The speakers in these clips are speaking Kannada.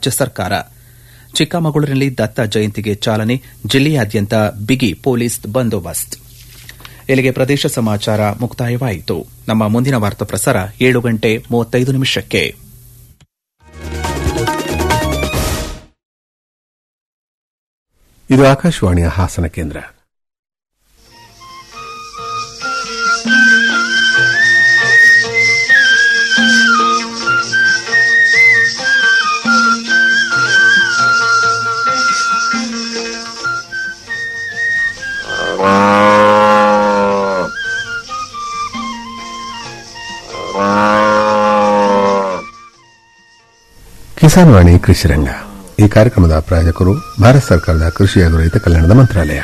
ರಾಜ್ಯ ಸರ್ಕಾರ ಚಿಕ್ಕಮಗಳೂರಿನಲ್ಲಿ ದತ್ತ ಜಯಂತಿಗೆ ಚಾಲನೆ ಜಿಲ್ಲೆಯಾದ್ಯಂತ ಬಿಗಿ ಪೊಲೀಸ್ ಬಂದೋಬಸ್ತ್ ಇಲ್ಲಿಗೆ ಪ್ರದೇಶ ಸಮಾಚಾರ ಮುಕ್ತಾಯವಾಯಿತು ನಮ್ಮ ಮುಂದಿನ ವಾರ್ತಾ ಪ್ರಸಾರ ಏಳು ಗಂಟೆ ಮೂವತ್ತೈದು ನಿಮಿಷಕ್ಕೆ ಇದು ಆಕಾಶವಾಣಿಯ ಹಾಸನ ಕೇಂದ್ರ ಕಿಸಾನ್ ವಾಣಿ ಕೃಷಿ ರಂಗ ಈ ಕಾರ್ಯಕ್ರಮದ ಪ್ರಾಯೋಜಕರು ಭಾರತ ಸರ್ಕಾರದ ಕೃಷಿ ಹಾಗೂ ರೈತ ಕಲ್ಯಾಣದ ಮಂತ್ರಾಲಯ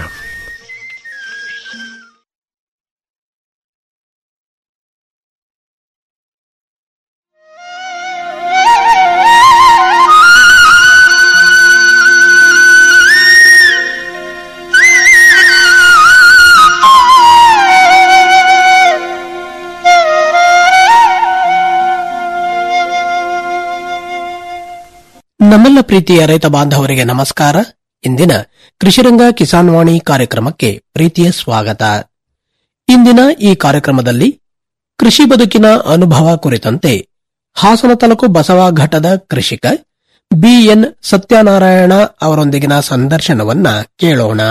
ನಮ್ಮೆಲ್ಲ ಪ್ರೀತಿಯ ರೈತ ಬಾಂಧವರಿಗೆ ನಮಸ್ಕಾರ ಇಂದಿನ ಕೃಷಿರಂಗ ಕಿಸಾನ್ ವಾಣಿ ಕಾರ್ಯಕ್ರಮಕ್ಕೆ ಪ್ರೀತಿಯ ಸ್ವಾಗತ ಇಂದಿನ ಈ ಕಾರ್ಯಕ್ರಮದಲ್ಲಿ ಕೃಷಿ ಬದುಕಿನ ಅನುಭವ ಕುರಿತಂತೆ ಹಾಸನ ತಾಲೂಕು ಬಸವ ಘಟ್ಟದ ಕೃಷಿಕ ಬಿಎನ್ ಸತ್ಯನಾರಾಯಣ ಅವರೊಂದಿಗಿನ ಸಂದರ್ಶನವನ್ನ ಕೇಳೋಣ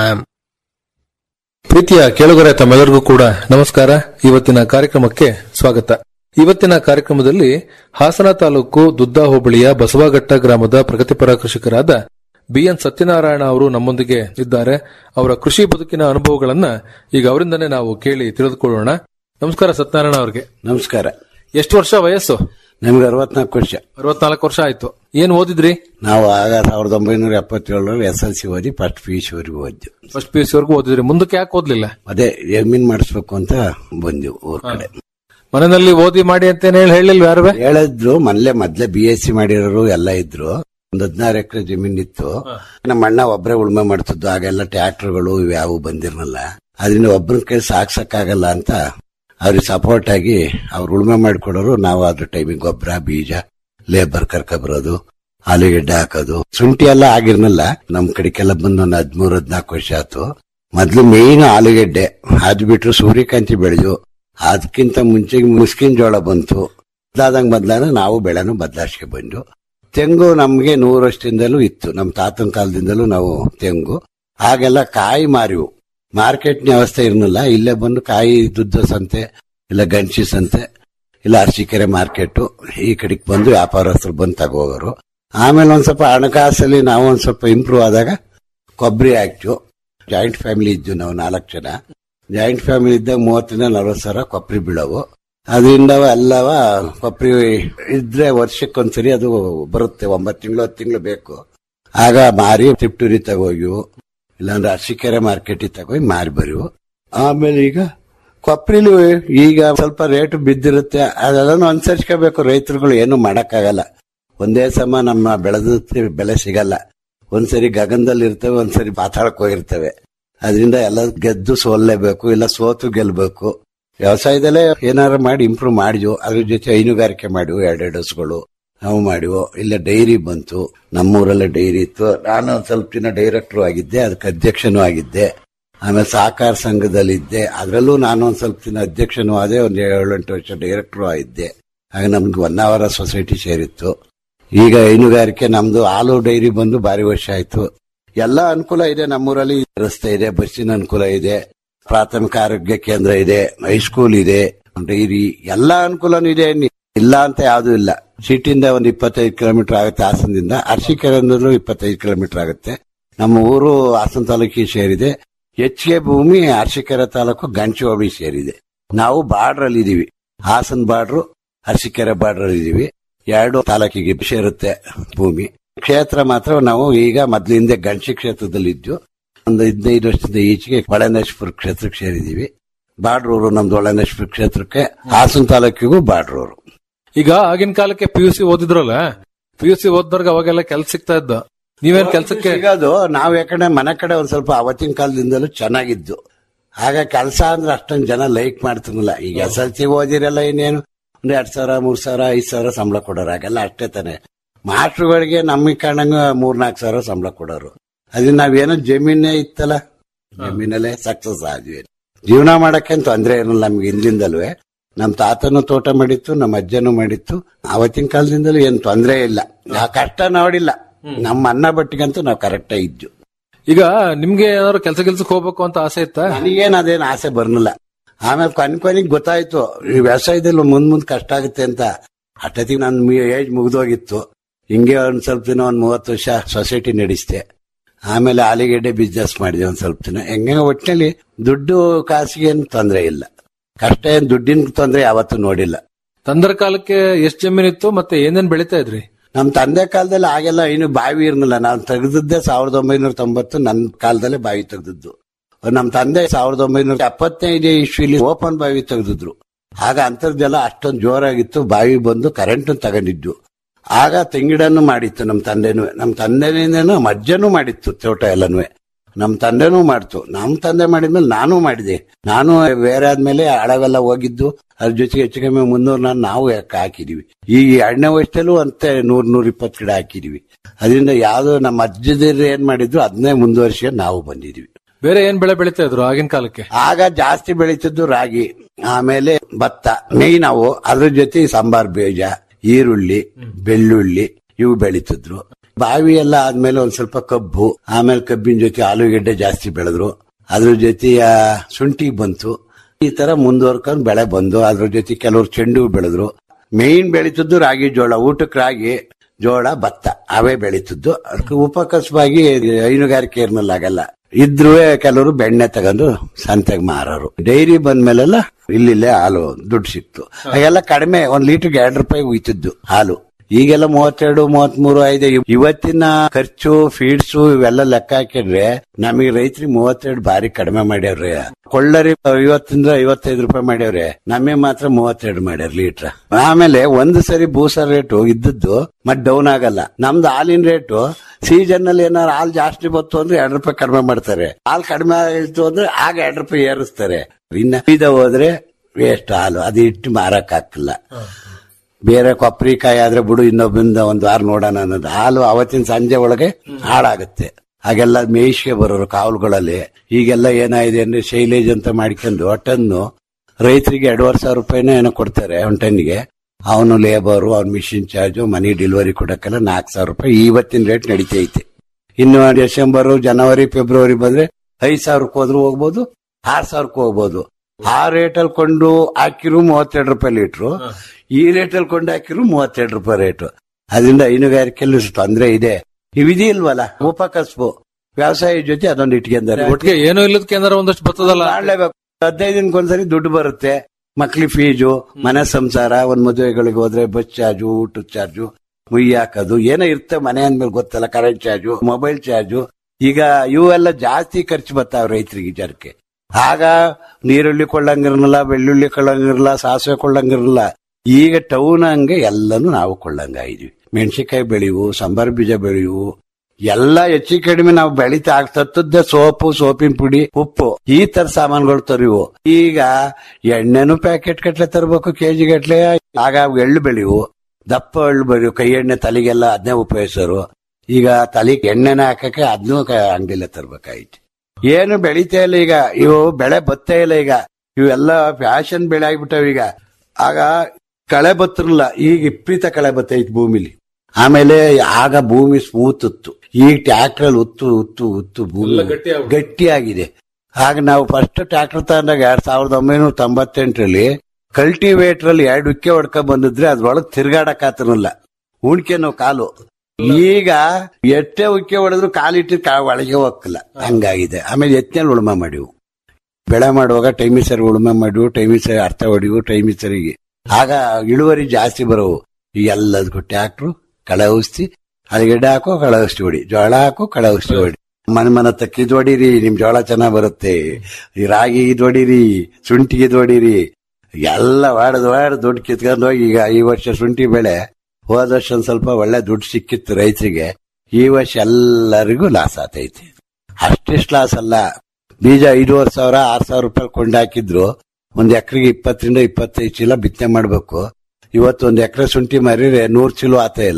ಪ್ರೀತಿಯ ಕೇಳುಗರೆ ತಮ್ಮೆಲ್ಲರಿಗೂ ಕೂಡ ನಮಸ್ಕಾರ ಇವತ್ತಿನ ಕಾರ್ಯಕ್ರಮಕ್ಕೆ ಸ್ವಾಗತ ಇವತ್ತಿನ ಕಾರ್ಯಕ್ರಮದಲ್ಲಿ ಹಾಸನ ತಾಲೂಕು ದುದ್ದಾ ಹೋಬಳಿಯ ಬಸವಘಟ್ಟ ಗ್ರಾಮದ ಪ್ರಗತಿಪರ ಕೃಷಿಕರಾದ ಬಿಎನ್ ಸತ್ಯನಾರಾಯಣ ಅವರು ನಮ್ಮೊಂದಿಗೆ ಇದ್ದಾರೆ ಅವರ ಕೃಷಿ ಬದುಕಿನ ಅನುಭವಗಳನ್ನ ಈಗ ಅವರಿಂದನೇ ನಾವು ಕೇಳಿ ತಿಳಿದುಕೊಳ್ಳೋಣ ನಮಸ್ಕಾರ ಸತ್ಯನಾರಾಯಣ ಅವರಿಗೆ ನಮಸ್ಕಾರ ಎಷ್ಟು ವರ್ಷ ವಯಸ್ಸು ನಮ್ಗೆ ಅರವತ್ನಾಲ್ಕು ವರ್ಷ ಅರವತ್ನಾಲ್ಕು ವರ್ಷ ಆಯ್ತು ಏನ್ ಓದಿದ್ರಿ ನಾವು ಆಗ ಸಾವಿರದ ಒಂಬೈನೂರ ಎಪ್ಪತ್ತೇಳರಲ್ಲಿ ಎಸ್ ಎಲ್ ಸಿ ಓದಿ ಫಸ್ಟ್ ಪಿ ಯು ಸಿ ವರೆಗೂ ಓದ್ವಿ ಫಸ್ಟ್ ಪಿ ಯು ಸಿ ವರ್ಗೂ ಓದಿದ್ರಿ ಮುಂದಕ್ಕೆ ಯಾಕೆ ಓದ್ಲಿಲ್ಲ ಅದೇ ಎಮ್ಮಿನ್ ಮಾಡಿಸ್ಬೇಕು ಅಂತ ಬಂದ್ವಿ ಊರ್ ಕಡೆ ಮನೆಯಲ್ಲಿ ಓದಿ ಮಾಡಿ ಅಂತ ಹೇಳಿ ಹೇಳಿಲ್ವ ಯಾರುವೆ ಹೇಳಿದ್ರು ಮನೇಲೆ ಮೊದ್ಲೇ ಬಿ ಎಸ್ ಸಿ ಮಾಡಿರೋರು ಎಲ್ಲ ಇದ್ರು ಒಂದ್ ಹದಿನಾರು ಎಕರೆ ಜಮೀನ್ ಇತ್ತು ನಮ್ಮ ಅಣ್ಣ ಒಬ್ಬರೇ ಉಳುಮೆ ಮಾಡ್ತಿದ್ದು ಆಗೆಲ್ಲ ಟ್ರ್ಯಾಕ್ಟರ್ಗಳು ಇವ್ಯಾವು ಬಂದಿರಲಿಲ್ಲ ಅದರಿಂದ ಒಬ್ಬರ ಕೈ ಸಾಕ್ಸಕ್ಕಾಗಲ್ಲ ಅಂತ ಅವ್ರಿಗೆ ಸಪೋರ್ಟ್ ಆಗಿ ಅವ್ರು ಉಳುಮೆ ಮಾಡಿಕೊಡೋರು ನಾವು ಅದ್ರ ಟೈಮಿಗೆ ಗೊಬ್ಬರ ಬೀಜ ಲೇಬರ್ ಕರ್ಕೊಬರೋದು ಆಲೂಗೆಡ್ಡೆ ಹಾಕೋದು ಶುಂಠಿ ಎಲ್ಲ ಆಗಿರ್ನಲ್ಲ ನಮ್ ಕಡೆಗೆಲ್ಲ ಬಂದು ಒಂದು ಹದಿಮೂರು ಹದಿನಾಲ್ಕು ವರ್ಷ ಆಯ್ತು ಮೊದ್ಲು ಮೇಯ್ನ್ ಆಲೂಗೆಡ್ಡೆ ಅದ್ ಬಿಟ್ರು ಸೂರ್ಯಕಾಂತಿ ಬೆಳೆದು ಅದಕ್ಕಿಂತ ಮುಂಚೆ ಮುಸ್ಕಿನ್ ಜೋಳ ಬಂತು ಅದಾದಂಗ್ ಬದ್ಲಾನ ನಾವು ಬೆಳೆನು ಬದಲಾಯಿಸ್ಕೆ ಬಂದು ತೆಂಗು ನಮ್ಗೆ ನೂರು ವರ್ಷದಿಂದಲೂ ಇತ್ತು ನಮ್ಮ ತಾತನ ಕಾಲದಿಂದಲೂ ನಾವು ತೆಂಗು ಆಗೆಲ್ಲ ಕಾಯಿ ಮಾರಿವು ಮಾರ್ಕೆಟ್ ವ್ಯವಸ್ಥೆ ಇರ್ಲಿಲ್ಲ ಇಲ್ಲೇ ಬಂದು ಕಾಯಿ ದುದ್ದ ಸಂತೆ ಇಲ್ಲ ಗಂಜಿ ಸಂತೆ ಇಲ್ಲ ಅರಸೀಕೆರೆ ಮಾರ್ಕೆಟ್ ಈ ಕಡೆಗೆ ಬಂದು ವ್ಯಾಪಾರಸ್ಥರು ಬಂದು ತಗೋಗೋರು ಆಮೇಲೆ ಒಂದ್ ಸ್ವಲ್ಪ ಹಣಕಾಸಲ್ಲಿ ನಾವು ಒಂದ್ ಸ್ವಲ್ಪ ಇಂಪ್ರೂವ್ ಆದಾಗ ಕೊಬ್ಬರಿ ಹಾಕ್ತು ಜಾಯಿಂಟ್ ಫ್ಯಾಮಿಲಿ ಇದ್ವು ನಾವು ನಾಲ್ಕು ಜನ ಜಾಯಿಂಟ್ ಫ್ಯಾಮಿಲಿ ಇದ್ದಾಗ ಮೂವತ್ತರಿಂದ ನಲ್ವತ್ತು ಸಾವಿರ ಕೊಬ್ಬರಿ ಬೀಳವು ಅದರಿಂದ ಎಲ್ಲವ ಕೊಬ್ಬರಿ ಇದ್ರೆ ವರ್ಷಕ್ಕೊಂದ್ಸರಿ ಅದು ಬರುತ್ತೆ ಒಂಬತ್ತು ತಿಂಗಳು ಹತ್ತು ತಿಂಗಳು ಬೇಕು ಆಗ ಮಾರಿ ತಿಪ್ಟೂರಿ ತಗೋಗಿವು ಇಲ್ಲಾಂದ್ರೆ ಅರಸೀಕೆರೆ ಮಾರ್ಕೆಟ್ ತಗೋಗಿ ಮಾರಿ ಬರಿವು ಆಮೇಲೆ ಈಗ ಕೊಬ್ಬರಿಲಿ ಈಗ ಸ್ವಲ್ಪ ರೇಟ್ ಬಿದ್ದಿರುತ್ತೆ ಅದೆಲ್ಲನೂ ಅನುಸರಿಸ್ಕೋಬೇಕು ರೈತರುಗಳು ಏನು ಮಾಡಕ್ಕಾಗಲ್ಲ ಒಂದೇ ಸಮ ನಮ್ಮ ಬೆಳೆದ ಬೆಲೆ ಸಿಗಲ್ಲ ಒಂದ್ಸರಿ ಗಗನದಲ್ಲಿ ಇರ್ತವೆ ಒಂದ್ಸರಿ ಪಾತಾಳಕ್ಕೆ ಹೋಗಿರ್ತವೆ ಅದರಿಂದ ಎಲ್ಲ ಗೆದ್ದು ಸೋಲ್ಲೇಬೇಕು ಇಲ್ಲ ಸೋತು ಗೆಲ್ಬೇಕು ವ್ಯವಸಾಯದಲ್ಲೇ ಏನಾರು ಮಾಡಿ ಇಂಪ್ರೂವ್ ಮಾಡಿದ್ವು ಅದ್ರ ಜೊತೆ ಹೈನುಗಾರಿಕೆ ಮಾಡಿವು ಎರಡೆರಡು ಹಸುಗಳು ನಾವು ಮಾಡಿವು ಇಲ್ಲ ಡೈರಿ ಬಂತು ನಮ್ಮೂರಲ್ಲೇ ಡೈರಿ ಇತ್ತು ನಾನು ಒಂದ್ ಸ್ವಲ್ಪ ದಿನ ಡೈರೆಕ್ಟರ್ ಆಗಿದ್ದೆ ಅದಕ್ಕೆ ಅಧ್ಯಕ್ಷನೂ ಆಗಿದ್ದೆ ಆಮೇಲೆ ಸಹಕಾರ ಸಂಘದಲ್ಲಿ ಇದ್ದೆ ಅದರಲ್ಲೂ ನಾನು ಒಂದ್ ಸ್ವಲ್ಪ ದಿನ ಅಧ್ಯಕ್ಷನೂ ಆದೆ ಒಂದ್ ಏಳೆಂಟು ವರ್ಷ ಡೈರೆಕ್ಟರ್ ಆಗಿದ್ದೆ ಆಗ ನಮ್ಗೆ ಒನ್ ಅವರ್ ಸೊಸೈಟಿ ಸೇರಿತ್ತು ಈಗ ಹೈನುಗಾರಿಕೆ ನಮ್ದು ಹಾಲು ಡೈರಿ ಬಂದು ಬಾರಿ ವರ್ಷ ಆಯ್ತು ಎಲ್ಲ ಅನುಕೂಲ ಇದೆ ನಮ್ಮೂರಲ್ಲಿ ರಸ್ತೆ ಇದೆ ಬಸ್ಸಿನ ಅನುಕೂಲ ಇದೆ ಪ್ರಾಥಮಿಕ ಆರೋಗ್ಯ ಕೇಂದ್ರ ಇದೆ ಹೈಸ್ಕೂಲ್ ಇದೆ ಡೈರಿ ಎಲ್ಲಾ ಅನುಕೂಲನೂ ಇದೆ ನಿ- ಇಲ್ಲ ಅಂತ ಯಾವ್ದು ಇಲ್ಲ ಸಿಟಿಯಿಂದ ಒಂದು ಇಪ್ಪತ್ತೈದು ಕಿಲೋಮೀಟರ್ ಆಗುತ್ತೆ ಹಾಸನದಿಂದ ಅರಸೀಕೆರೆಯಿಂದಲೂ ಇಪ್ಪತ್ತೈದು ಕಿಲೋಮೀಟರ್ ಆಗುತ್ತೆ ನಮ್ಮ ಊರು ಹಾಸನ ತಾಲೂಕಿಗೆ ಸೇರಿದೆ ಹೆಚ್ಚಿಗೆ ಭೂಮಿ ಅರಸೀಕೆರೆ ತಾಲೂಕು ಗಂಚಿ ಹೋಬಳಿ ಸೇರಿದೆ ನಾವು ಬಾರ್ಡರ್ ಅಲ್ಲಿ ಇದೀವಿ ಹಾಸನ್ ಬಾರ್ಡ್ರು ಅರಸೀಕೆರೆ ಬಾರ್ಡರ್ ಅಲ್ಲಿ ಇದೀವಿ ಎರಡು ತಾಲೂಕಿಗೆ ಸೇರುತ್ತೆ ಭೂಮಿ ಕ್ಷೇತ್ರ ಮಾತ್ರ ನಾವು ಈಗ ಮೊದ್ಲಿಂದ ಗಂಚಿ ಕ್ಷೇತ್ರದಲ್ಲಿ ಇದ್ದು ಒಂದು ಹದಿನೈದು ವರ್ಷದಿಂದ ಈಚೆಗೆ ಹೊಳೆನಶ್ಪುರ ಕ್ಷೇತ್ರಕ್ಕೆ ಸೇರಿದೀವಿ ಬಾಡ್ರೂರು ನಮ್ದು ಹೊಳೆನಶ್ಪುರ ಕ್ಷೇತ್ರಕ್ಕೆ ಹಾಸನ ತಾಲೂಕಿಗೂ ಬಾಡ್ರೂರು ಈಗ ಆಗಿನ ಕಾಲಕ್ಕೆ ಪಿ ಯು ಸಿ ಓದಿದ್ರಲ್ಲ ಪಿ ಯು ಸಿ ಓದ್ದವ್ರಿಗೆ ಅವಾಗೆಲ್ಲ ಕೆಲ್ಸ ಸಿಗ್ತಾ ಇದ್ದು ನೀವೇನ್ ಕೆಲ್ಸಕ್ಕೆ ಸಿಗೋದು ನಾವ್ ಯಾಕಂದ್ರೆ ಮನೆ ಕಡೆ ಒಂದ್ ಸ್ವಲ್ಪ ಅವತ್ತಿನ ಕಾಲದಿಂದಲೂ ಚೆನ್ನಾಗಿದ್ದು ಆಗ ಕೆಲಸ ಅಂದ್ರೆ ಅಷ್ಟೊಂದು ಜನ ಲೈಕ್ ಮಾಡ್ತಿರ್ಲಿಲ್ಲ ಈಗ ಎಸ್ ಎಲ್ ಸಿ ಓದಿರಲ್ಲ ಇನ್ನೇನು ಒಂದ್ ಎರಡ್ ಸಾವಿರ ಮೂರ್ ಸಾವಿರ ಐದ್ ಸಾವಿರ ಸಂಬಳ ಕೊಡೋರು ಆಗೆಲ್ಲ ಅಷ್ಟೇ ತಾನೆ ಮಾಸ್ಟರ್ಗಳಿಗೆ ನಮಗೆ ಕಾಣಂಗ ಮೂರ್ನಾಲ್ಕು ಸಾವಿರ ಸಂಬಳ ಕೊಡೋರು ಅದೇ ನಾವೇನೋ ಜಮೀನೇ ಇತ್ತಲ್ಲ ಜಮೀನಲ್ಲೇ ಸಕ್ಸಸ್ ಆದ್ವಿ ಜೀವನ ಮಾಡಕ್ಕೆ ತೊಂದ್ರೆ ಇರಲಿಲ್ಲ ನಮ್ಗೆ ಹಿಂದಿಂದಲ್ವೇ ನಮ್ ತಾತನು ತೋಟ ಮಾಡಿತ್ತು ನಮ್ಮ ಅಜ್ಜನೂ ಮಾಡಿತ್ತು ಅವತ್ತಿನ ಕಾಲದಿಂದಲೂ ಏನ್ ತೊಂದ್ರೆ ಇಲ್ಲ ಆ ಕಷ್ಟ ನೋಡಿಲ್ಲ ನಮ್ಮ ಅನ್ನ ಬಟ್ಟಿಗಂತೂ ನಾವು ಕರೆಕ್ಟ್ ಇದ್ದು ಈಗ ನಿಮ್ಗೆ ಏನಾದ್ರು ಕೆಲಸ ಕೆಲ್ಸಕ್ಕೆ ಹೋಗ್ಬೇಕು ಅಂತ ಆಸೆ ಇತ್ತಾ ನನಗೇನ್ ಅದೇನ್ ಆಸೆ ಬರ್ಲಿಲ್ಲ ಆಮೇಲೆ ಕೊನೆ ಕೊನೆಗೆ ಗೊತ್ತಾಯ್ತು ಈ ವ್ಯವಸಾಯದಲ್ಲಿ ಮುಂದ್ ಮುಂದ್ ಕಷ್ಟ ಆಗುತ್ತೆ ಅಂತ ಅಷ್ಟೊತ್ತಿಗೆ ನನ್ನ ಏಜ್ ಮುಗ್ದೋಗಿತ್ತು ಹಿಂಗೆ ಒಂದ್ ಸ್ವಲ್ಪ ದಿನ ಒಂದ್ ಮೂವತ್ತು ವರ್ಷ ಸೊಸೈಟಿ ನಡೆಸ್ದೆ ಆಮೇಲೆ ಆಲಿಗೆಡ್ಡೆ ಬಿಸ್ನೆಸ್ ಮಾಡಿದೆ ಒಂದ್ ಸ್ವಲ್ಪ ದಿನ ಹೆಂಗ ಒಟ್ಟಿನಲ್ಲಿ ದುಡ್ಡು ಕಾಸಿಗೆ ಏನ್ ತೊಂದ್ರೆ ಇಲ್ಲ ಕಷ್ಟ ಏನ್ ದುಡ್ಡಿನ ತೊಂದ್ರೆ ಯಾವತ್ತೂ ನೋಡಿಲ್ಲ ತಂದರ ಕಾಲಕ್ಕೆ ಎಷ್ಟ್ ಜಮೀನಿತ್ತು ಮತ್ತೆ ಏನೇನ್ ಬೆಳಿತಾ ಇದ್ರಿ ನಮ್ ತಂದೆ ಕಾಲದಲ್ಲಿ ಆಗೆಲ್ಲ ಏನು ಬಾವಿ ಇರ್ಲಿಲ್ಲ ನಾನು ತೆಗೆದಿದ್ದೆ ಸಾವಿರದ ಒಂಬೈನೂರ ತೊಂಬತ್ತು ನನ್ನ ಕಾಲದಲ್ಲೇ ಬಾವಿ ತೆಗೆದಿದ್ದು ನಮ್ ತಂದೆ ಸಾವಿರದ ಒಂಬೈನೂರ ಎಪ್ಪತ್ತೈದು ಇಸ್ವಿಲಿ ಓಪನ್ ಬಾವಿ ತೆಗೆದಿದ್ರು ಆಗ ಅಂತರ್ಜಲ ಅಷ್ಟೊಂದು ಜೋರಾಗಿತ್ತು ಬಾವಿ ಬಂದು ಕರೆಂಟ್ ತಗೊಂಡಿದ್ದು ಆಗ ತೆಂಗಿಡನ್ನು ಮಾಡಿತ್ತು ನಮ್ ತಂದೆನೂ ನಮ್ ತಂದೆನೇನು ನಮ್ಮ ಅಜ್ಜನೂ ಮಾಡಿತ್ತು ತೋಟ ಎಲ್ಲನೂ ನಮ್ ತಂದೆನೂ ಮಾಡ್ತು ನಮ್ ತಂದೆ ಮಾಡಿದ್ಮೇಲೆ ನಾನು ಮಾಡಿದೆ ನಾನು ಬೇರೆ ಆದ್ಮೇಲೆ ಹಳವೆಲ್ಲ ಹೋಗಿದ್ದು ಅದ್ರ ಜೊತೆಗೆ ಹೆಚ್ಚು ಕಮ್ಮಿ ಮುನ್ನೂರ್ ನಾನು ನಾವು ಯಾಕೆ ಹಾಕಿದೀವಿ ಈ ಎರಡನೇ ವಯಸ್ಸಲ್ಲೂ ಅಂತೆ ನೂರ್ ನೂರ್ ಇಪ್ಪತ್ತು ಗಿಡ ಹಾಕಿದೀವಿ ಅದರಿಂದ ಯಾವ್ದು ನಮ್ಮ ಅಜ್ಜದಿರು ಏನ್ ಮಾಡಿದ್ರು ಅದನ್ನೇ ಮುಂದುವರಿಸಿ ನಾವು ಬಂದಿದೀವಿ ಬೇರೆ ಏನ್ ಬೆಳೆ ಬೆಳಿತಾ ಇದ್ರು ಆಗಿನ ಕಾಲಕ್ಕೆ ಆಗ ಜಾಸ್ತಿ ಬೆಳೀತಿದ್ದು ರಾಗಿ ಆಮೇಲೆ ಭತ್ತ ಮೇಯ್ನ್ ನಾವು ಅದ್ರ ಜೊತೆ ಸಾಂಬಾರ್ ಬೀಜ ಈರುಳ್ಳಿ ಬೆಳ್ಳುಳ್ಳಿ ಇವು ಬೆಳೀತಿದ್ರು ಬಾವಿ ಎಲ್ಲ ಆದ್ಮೇಲೆ ಒಂದ್ ಸ್ವಲ್ಪ ಕಬ್ಬು ಆಮೇಲೆ ಕಬ್ಬಿನ ಜೊತೆ ಆಲೂಗೆಡ್ಡೆ ಜಾಸ್ತಿ ಬೆಳೆದ್ರು ಅದ್ರ ಜೊತೆ ಆ, ಶುಂಠಿ ಬಂತು ಈ ತರ ಮುಂದುವರ್ಕೊಂಡು ಬೆಳೆ ಬಂದು ಅದ್ರ ಜೊತೆ ಕೆಲವರು ಚೆಂಡು ಹೂ ಬೆಳೆದ್ರು ಮೇಯ್ನ್ ಬೆಳೀತಿದ್ದು ರಾಗಿ ಜೋಳ ಊಟಕ್ಕೆ ರಾಗಿ ಜೋಳ ಭತ್ತ ಅವೇ ಬೆಳೀತಿದ್ದು ಅದಕ್ಕೆ ಉಪಕಸವಾಗಿ ಹೈನುಗಾರಿಕೆ ಆಗಲ್ಲ ಇದ್ರೂ ಕೆಲವರು ಬೆಣ್ಣೆ ತಗೊಂಡು ಸಂತೆಗೆ ಮಾರೋರು ಡೈರಿ ಬಂದ್ಮೇಲೆಲ್ಲ ಇಲ್ಲಿಲ್ಲೇ ಹಾಲು ದುಡ್ಡು ಸಿಕ್ತು ಆಗೆಲ್ಲ ಕಡಿಮೆ ಒಂದ್ ಲೀಟರ್ಗೆ ಎರಡು ರೂಪಾಯಿ ಉಯ್ತಿದ್ದು ಹಾಲು ಈಗೆಲ್ಲ ಮೂವತ್ತೆರಡು ಮೂವತ್ಮೂರು ಐದು ಇವ್- ಇವತ್ತಿನ ಖರ್ಚು ಫೀಡ್ಸು ಇವೆಲ್ಲ ಲೆಕ್ಕ ಹಾಕಿದ್ರೆ ನಮಗೆ ರೈತರಿಗೆ ಮೂವತ್ತೆರಡು ಬಾರಿ ಕಡಿಮೆ ಮಾಡ್ಯಾವ್ರಿ ಕೊಳ್ಳರಿ ಐವತ್ತರಿಂದ ಐವತ್ತೈದು ರೂಪಾಯಿ ಮಾಡ್ಯಾವ್ರೆ ನಮಗೆ ಮಾತ್ರ ಮೂವತ್ತೆರಡು ಮಾಡ್ಯಾರ ಲೀಟರ್ ಆಮೇಲೆ ಒಂದು ಸರಿ ಬೂಸ ರೇಟು ಇದ್ದದ್ದು ಮತ್ ಡೌನ್ ಆಗಲ್ಲ ನಮ್ದು ಹಾಲಿನ ರೇಟು ಸೀಸನ್ ಅಲ್ಲಿ ಏನಾರು ಹಾಲು ಜಾಸ್ತಿ ಬಂತು ಅಂದ್ರೆ ಎರಡು ರೂಪಾಯಿ ಕಡಿಮೆ ಮಾಡ್ತಾರೆ ಹಾಲು ಕಡಿಮೆ ಆಯ್ತು ಅಂದ್ರೆ ಆಗ ಎರಡು ರೂಪಾಯಿ ಏರಿಸ್ತಾರೆ ಇನ್ನ ಬೀದ ಹೋದ್ರೆ ವೇಸ್ಟ್ ಹಾಲು ಅದು ಇಟ್ಟು ಮಾರಕ್ ಹಾಕಿಲ್ಲ ಬೇರೆ ಕೊಬ್ಬರಿಕಾಯಿ ಆದ್ರೆ ಬಿಡು ಇನ್ನೊಬ್ಬರಿಂದ ಒಂದು ವಾರ ನೋಡೋಣ ಅನ್ನೋದು ಹಾಲು ಅವತ್ತಿನ ಸಂಜೆ ಒಳಗೆ ಹಾಳಾಗುತ್ತೆ ಹಾಗೆಲ್ಲ ಮೇಯಿಸ್ಗೆ ಬರೋರು ಕಾವಲುಗಳಲ್ಲಿ ಈಗೆಲ್ಲ ಏನಾಗಿದೆ ಅಂದ್ರೆ ಶೈಲೇಜ್ ಅಂತ ಮಾಡ್ಕೊಂಡು ಟನ್ನು ರೈತರಿಗೆ ಎರಡೂವರೆ ಸಾವಿರ ರೂಪಾಯಿನ ಏನೋ ಕೊಡ್ತಾರೆ ಒಂದ್ ಟನ್ನಿಗೆ ಅವನು ಲೇಬರು ಅವ್ನ ಮಿಷಿನ್ ಚಾರ್ಜು ಮನಿ ಡೆಲಿವರಿ ಕೊಡಕ್ಕೆಲ್ಲ ನಾಲ್ಕು ಸಾವಿರ ರೂಪಾಯಿ ಇವತ್ತಿನ ರೇಟ್ ನಡೀತೈತೆ ಇನ್ನು ಡಿಸೆಂಬರ್ ಜನವರಿ ಫೆಬ್ರವರಿ ಬಂದ್ರೆ ಐದ್ ಸಾವಿರಕ್ಕೆ ಹೋದ್ರು ಹೋಗ್ಬೋದು ಆರ್ ಸಾವಿರಕ್ಕೆ ಹೋಗ್ಬೋದು ಆ ರೇಟಲ್ಲಿ ಕೊಂಡು ಹಾಕಿರು ಮೂವತ್ತೆರಡು ರೂಪಾಯಿ ಲೀಟ್ರು ಈ ರೇಟಲ್ಲಿ ಕೊಂಡು ಹಾಕಿರು ಮೂವತ್ತೆರಡು ರೂಪಾಯಿ ರೇಟು ಅದರಿಂದ ಹೈನುಗಾರಿಕೆಯಲ್ಲಿ ತೊಂದರೆ ಇದೆ ಇವಿದೆಯಲ್ವಲ್ಲ ಉಪಕಸಬು ವ್ಯವಸಾಯ ಜೊತೆ ಅದೊಂದು ಇಟ್ಕೊಂಡಾರೆ ಒಟ್ಟಿಗೆ ಏನೋ ಇಲ್ಲದಕ್ಕೆ ಏನಾರ ಒಂದಷ್ಟು ಬರ್ತದಲ್ಲ ಮಾಡ್ಲೇಬೇಕು ಹದಿನೈದು ದಿನಕ್ಕೊಂದ್ಸರಿ ದುಡ್ಡು ಬರುತ್ತೆ ಮಕ್ಳಿಗೆ ಫೀಜು ಮನೆ ಸಂಸಾರ ಒಂದ್ ಮದುವೆಗಳಿಗೆ ಹೋದ್ರೆ ಬಸ್ ಚಾರ್ಜು ಊಟದ ಚಾರ್ಜು ಮುಯ್ಯಿ ಹಾಕೋದು ಏನೋ ಇರುತ್ತೆ ಮನೆ ಅಂದ್ಮೇಲೆ ಗೊತ್ತಲ್ಲ ಕರೆಂಟ್ ಚಾರ್ಜು ಮೊಬೈಲ್ ಚಾರ್ಜು ಈಗ ಇವೆಲ್ಲ ಜಾಸ್ತಿ ಖರ್ಚು ಬರ್ತಾವ ರೈತರಿಗೆ ಜನಕ್ಕೆ ಆಗ ನೀರುಳ್ಳಿ ಕೊಳ್ಳಂಗಿರಲ್ಲ ಬೆಳ್ಳುಳ್ಳಿ ಕೊಳ್ಳಂಗಿರಲ್ಲ ಸಾಸಿವೆ ಕೊಳ್ಳಂಗಿರಲ್ಲ ಈಗ ಟೌನ್ ಹಂಗೆ ಎಲ್ಲಾನು ನಾವು ಕೊಳ್ಳಂಗಾಗಿದ್ವಿ ಮೆಣಸಿನಕಾಯಿ ಬೆಳೆಯುವು ಸಾಂಬಾರ್ ಬೀಜ ಬೆಳೆಯುವು ಎಲ್ಲ ಹೆಚ್ಚು ಕಡಿಮೆ ನಾವು ಬೆಳಿತಾ ತತ್ತದ್ದೇ ಸೋಪು ಸೋಪಿನ ಪುಡಿ ಉಪ್ಪು ಈ ತರ ಸಾಮಾನುಗಳು ತರಿವು ಈಗ ಎಣ್ಣೆನು ಪ್ಯಾಕೆಟ್ ಗಟ್ಲೆ ತರಬೇಕು ಕೆಜಿ ಗಟ್ಲೆ ಆಗ ಎಳ್ಳು ಬೆಳೆಯುವು ದಪ್ಪ ಎಳ್ಳು ಬೆಳೆಯುವು ಕೈ ಎಣ್ಣೆ ತಲೆಗೆಲ್ಲ ಅದನ್ನೇ ಉಪಯೋಗಿಸೋರು ಈಗ ತಲೆಗೆ ಎಣ್ಣೆನ ಹಾಕಕ್ಕೆ ಅದನ್ನೂ ಅಂಗಡಿಲ್ಲ ತರ್ಬೇಕಾಯ್ತು ಏನು ಬೆಳಿತಾ ಇಲ್ಲ ಈಗ ಇವು ಬೆಳೆ ಬತ್ತೇ ಇಲ್ಲ ಈಗ ಇವೆಲ್ಲ ಫ್ಯಾಷನ್ ಬೆಳೆ ಆಗ್ಬಿಟ್ಟವ ಈಗ ಆಗ ಕಳೆ ಬತ್ತಿರಲ್ಲ ಈಗ ವಿಪರೀತ ಕಳೆ ಬತ್ತೈತಿ ಭೂಮಿಲಿ ಆಮೇಲೆ ಆಗ ಭೂಮಿ ಸ್ಮೂತ್ ಇತ್ತು ಈಗ ಟ್ರ್ಯಾಕ್ಟರ್ ಉತ್ತು ಉತ್ತು ಉತ್ತು ಭೂಮಿ ಗಟ್ಟಿಯಾಗಿದೆ ಆಗ ನಾವು ಫಸ್ಟ್ ಟ್ರ್ಯಾಕ್ಟರ್ ತಗೊಂಡಾಗ ಎರಡ್ ಸಾವಿರದ ಒಂಬೈನೂರ ತೊಂಬತ್ತೆಂಟರಲ್ಲಿ ಕಲ್ಟಿವೇಟರ್ ಅಲ್ಲಿ ಎರಡು ಉಕ್ಕೆ ಹೊಡ್ಕೊಂಡ್ ಬಂದಿದ್ರೆ ಅದ್ರೊಳಗೆ ತಿರ್ಗಾಡಕ್ ಆತನಲ್ಲ ಉಣ್ಕೆ ನಾವು ಕಾಲು ಈಗ ಎಷ್ಟೇ ಉಕ್ಕೆ ಹೊಡೆದ್ರು ಕಾಲಿಟ್ಟು ಕಾ ಒಳಗೆ ಹೋಗಲ್ಲ ಹಂಗಾಗಿದೆ ಆಮೇಲೆ ಎತ್ತಿನಲ್ಲಿ ಉಳುಮೆ ಮಾಡಿವು ಬೆಳೆ ಮಾಡುವಾಗ ಟೈಮಿ ಸರಿ ಉಳುಮೆ ಮಾಡಿವು ಟೈಮಿ ಸರಿ ಅರ್ಥ ಹೊಡಿವು ಟೈಮಿ ಸರಿಗೆ ಆಗ ಇಳುವರಿ ಜಾಸ್ತಿ ಬರೋವು ಈಗ ಎಲ್ಲದಕ್ಕೂ ಟ್ರ್ಯಾಕ್ಟ್ರು ಕಳೆ ಔಷಧಿ ಅದು ಗಿಡ ಹಾಕೋ ಕಳೆ ಔಷಧಿ ಹೊಡಿ ಜೋಳ ಹಾಕೋ ಕಳೆ ಔಷಧಿ ಹೊಡಿ ಮನೆ ಮನೆ ತಕ್ಕ ಇದ್ ಹೊಡೀರಿ ನಿಮ್ ಜೋಳ ಚೆನ್ನಾಗ್ ಬರುತ್ತೆ ಈ ರಾಗಿ ಇದ್ ಹೊಡೀರಿ ಶುಂಠಿ ಇದ್ ಹೊಡೀರಿ ಎಲ್ಲ ವಾಡದ್ ವಾಡ ದುಡ್ಡು ಕಿತ್ಕೊಂಡು ಹೋಗಿ ಈಗ ಈ ವರ್ಷ ಶುಂಠಿ ಬೆಳೆ ಹೋದ ವರ್ಷ ಒಂದ್ ಸ್ವಲ್ಪ ಒಳ್ಳೆ ದುಡ್ಡು ಸಿಕ್ಕಿತ್ತು ರೈತರಿಗೆ ಈ ವರ್ಷ ಎಲ್ಲರಿಗೂ ಲಾಸ್ ಆತೈತಿ ಅಷ್ಟಿಷ್ಟು ಲಾಸ್ ಅಲ್ಲ ಬೀಜ ಐದೂವರೆ ಸಾವಿರ ಆರ್ ಸಾವಿರ ರೂಪಾಯಿ ಕೊಂಡಾಕಿದ್ರು ಒಂದ್ ಎಕರೆಗೆ ಇಪ್ಪತ್ತರಿಂದ ಇಪ್ಪತ್ತೈದು ಚೀಲ ಬಿತ್ತನೆ ಮಾಡ್ಬೇಕು ಇವತ್ತು ಒಂದ್ ಎಕರೆ ಶುಂಠಿ ಮಾರಿದ್ರೆ ನೂರ್ ಚೀಲ ಆತ ಇಲ್ಲ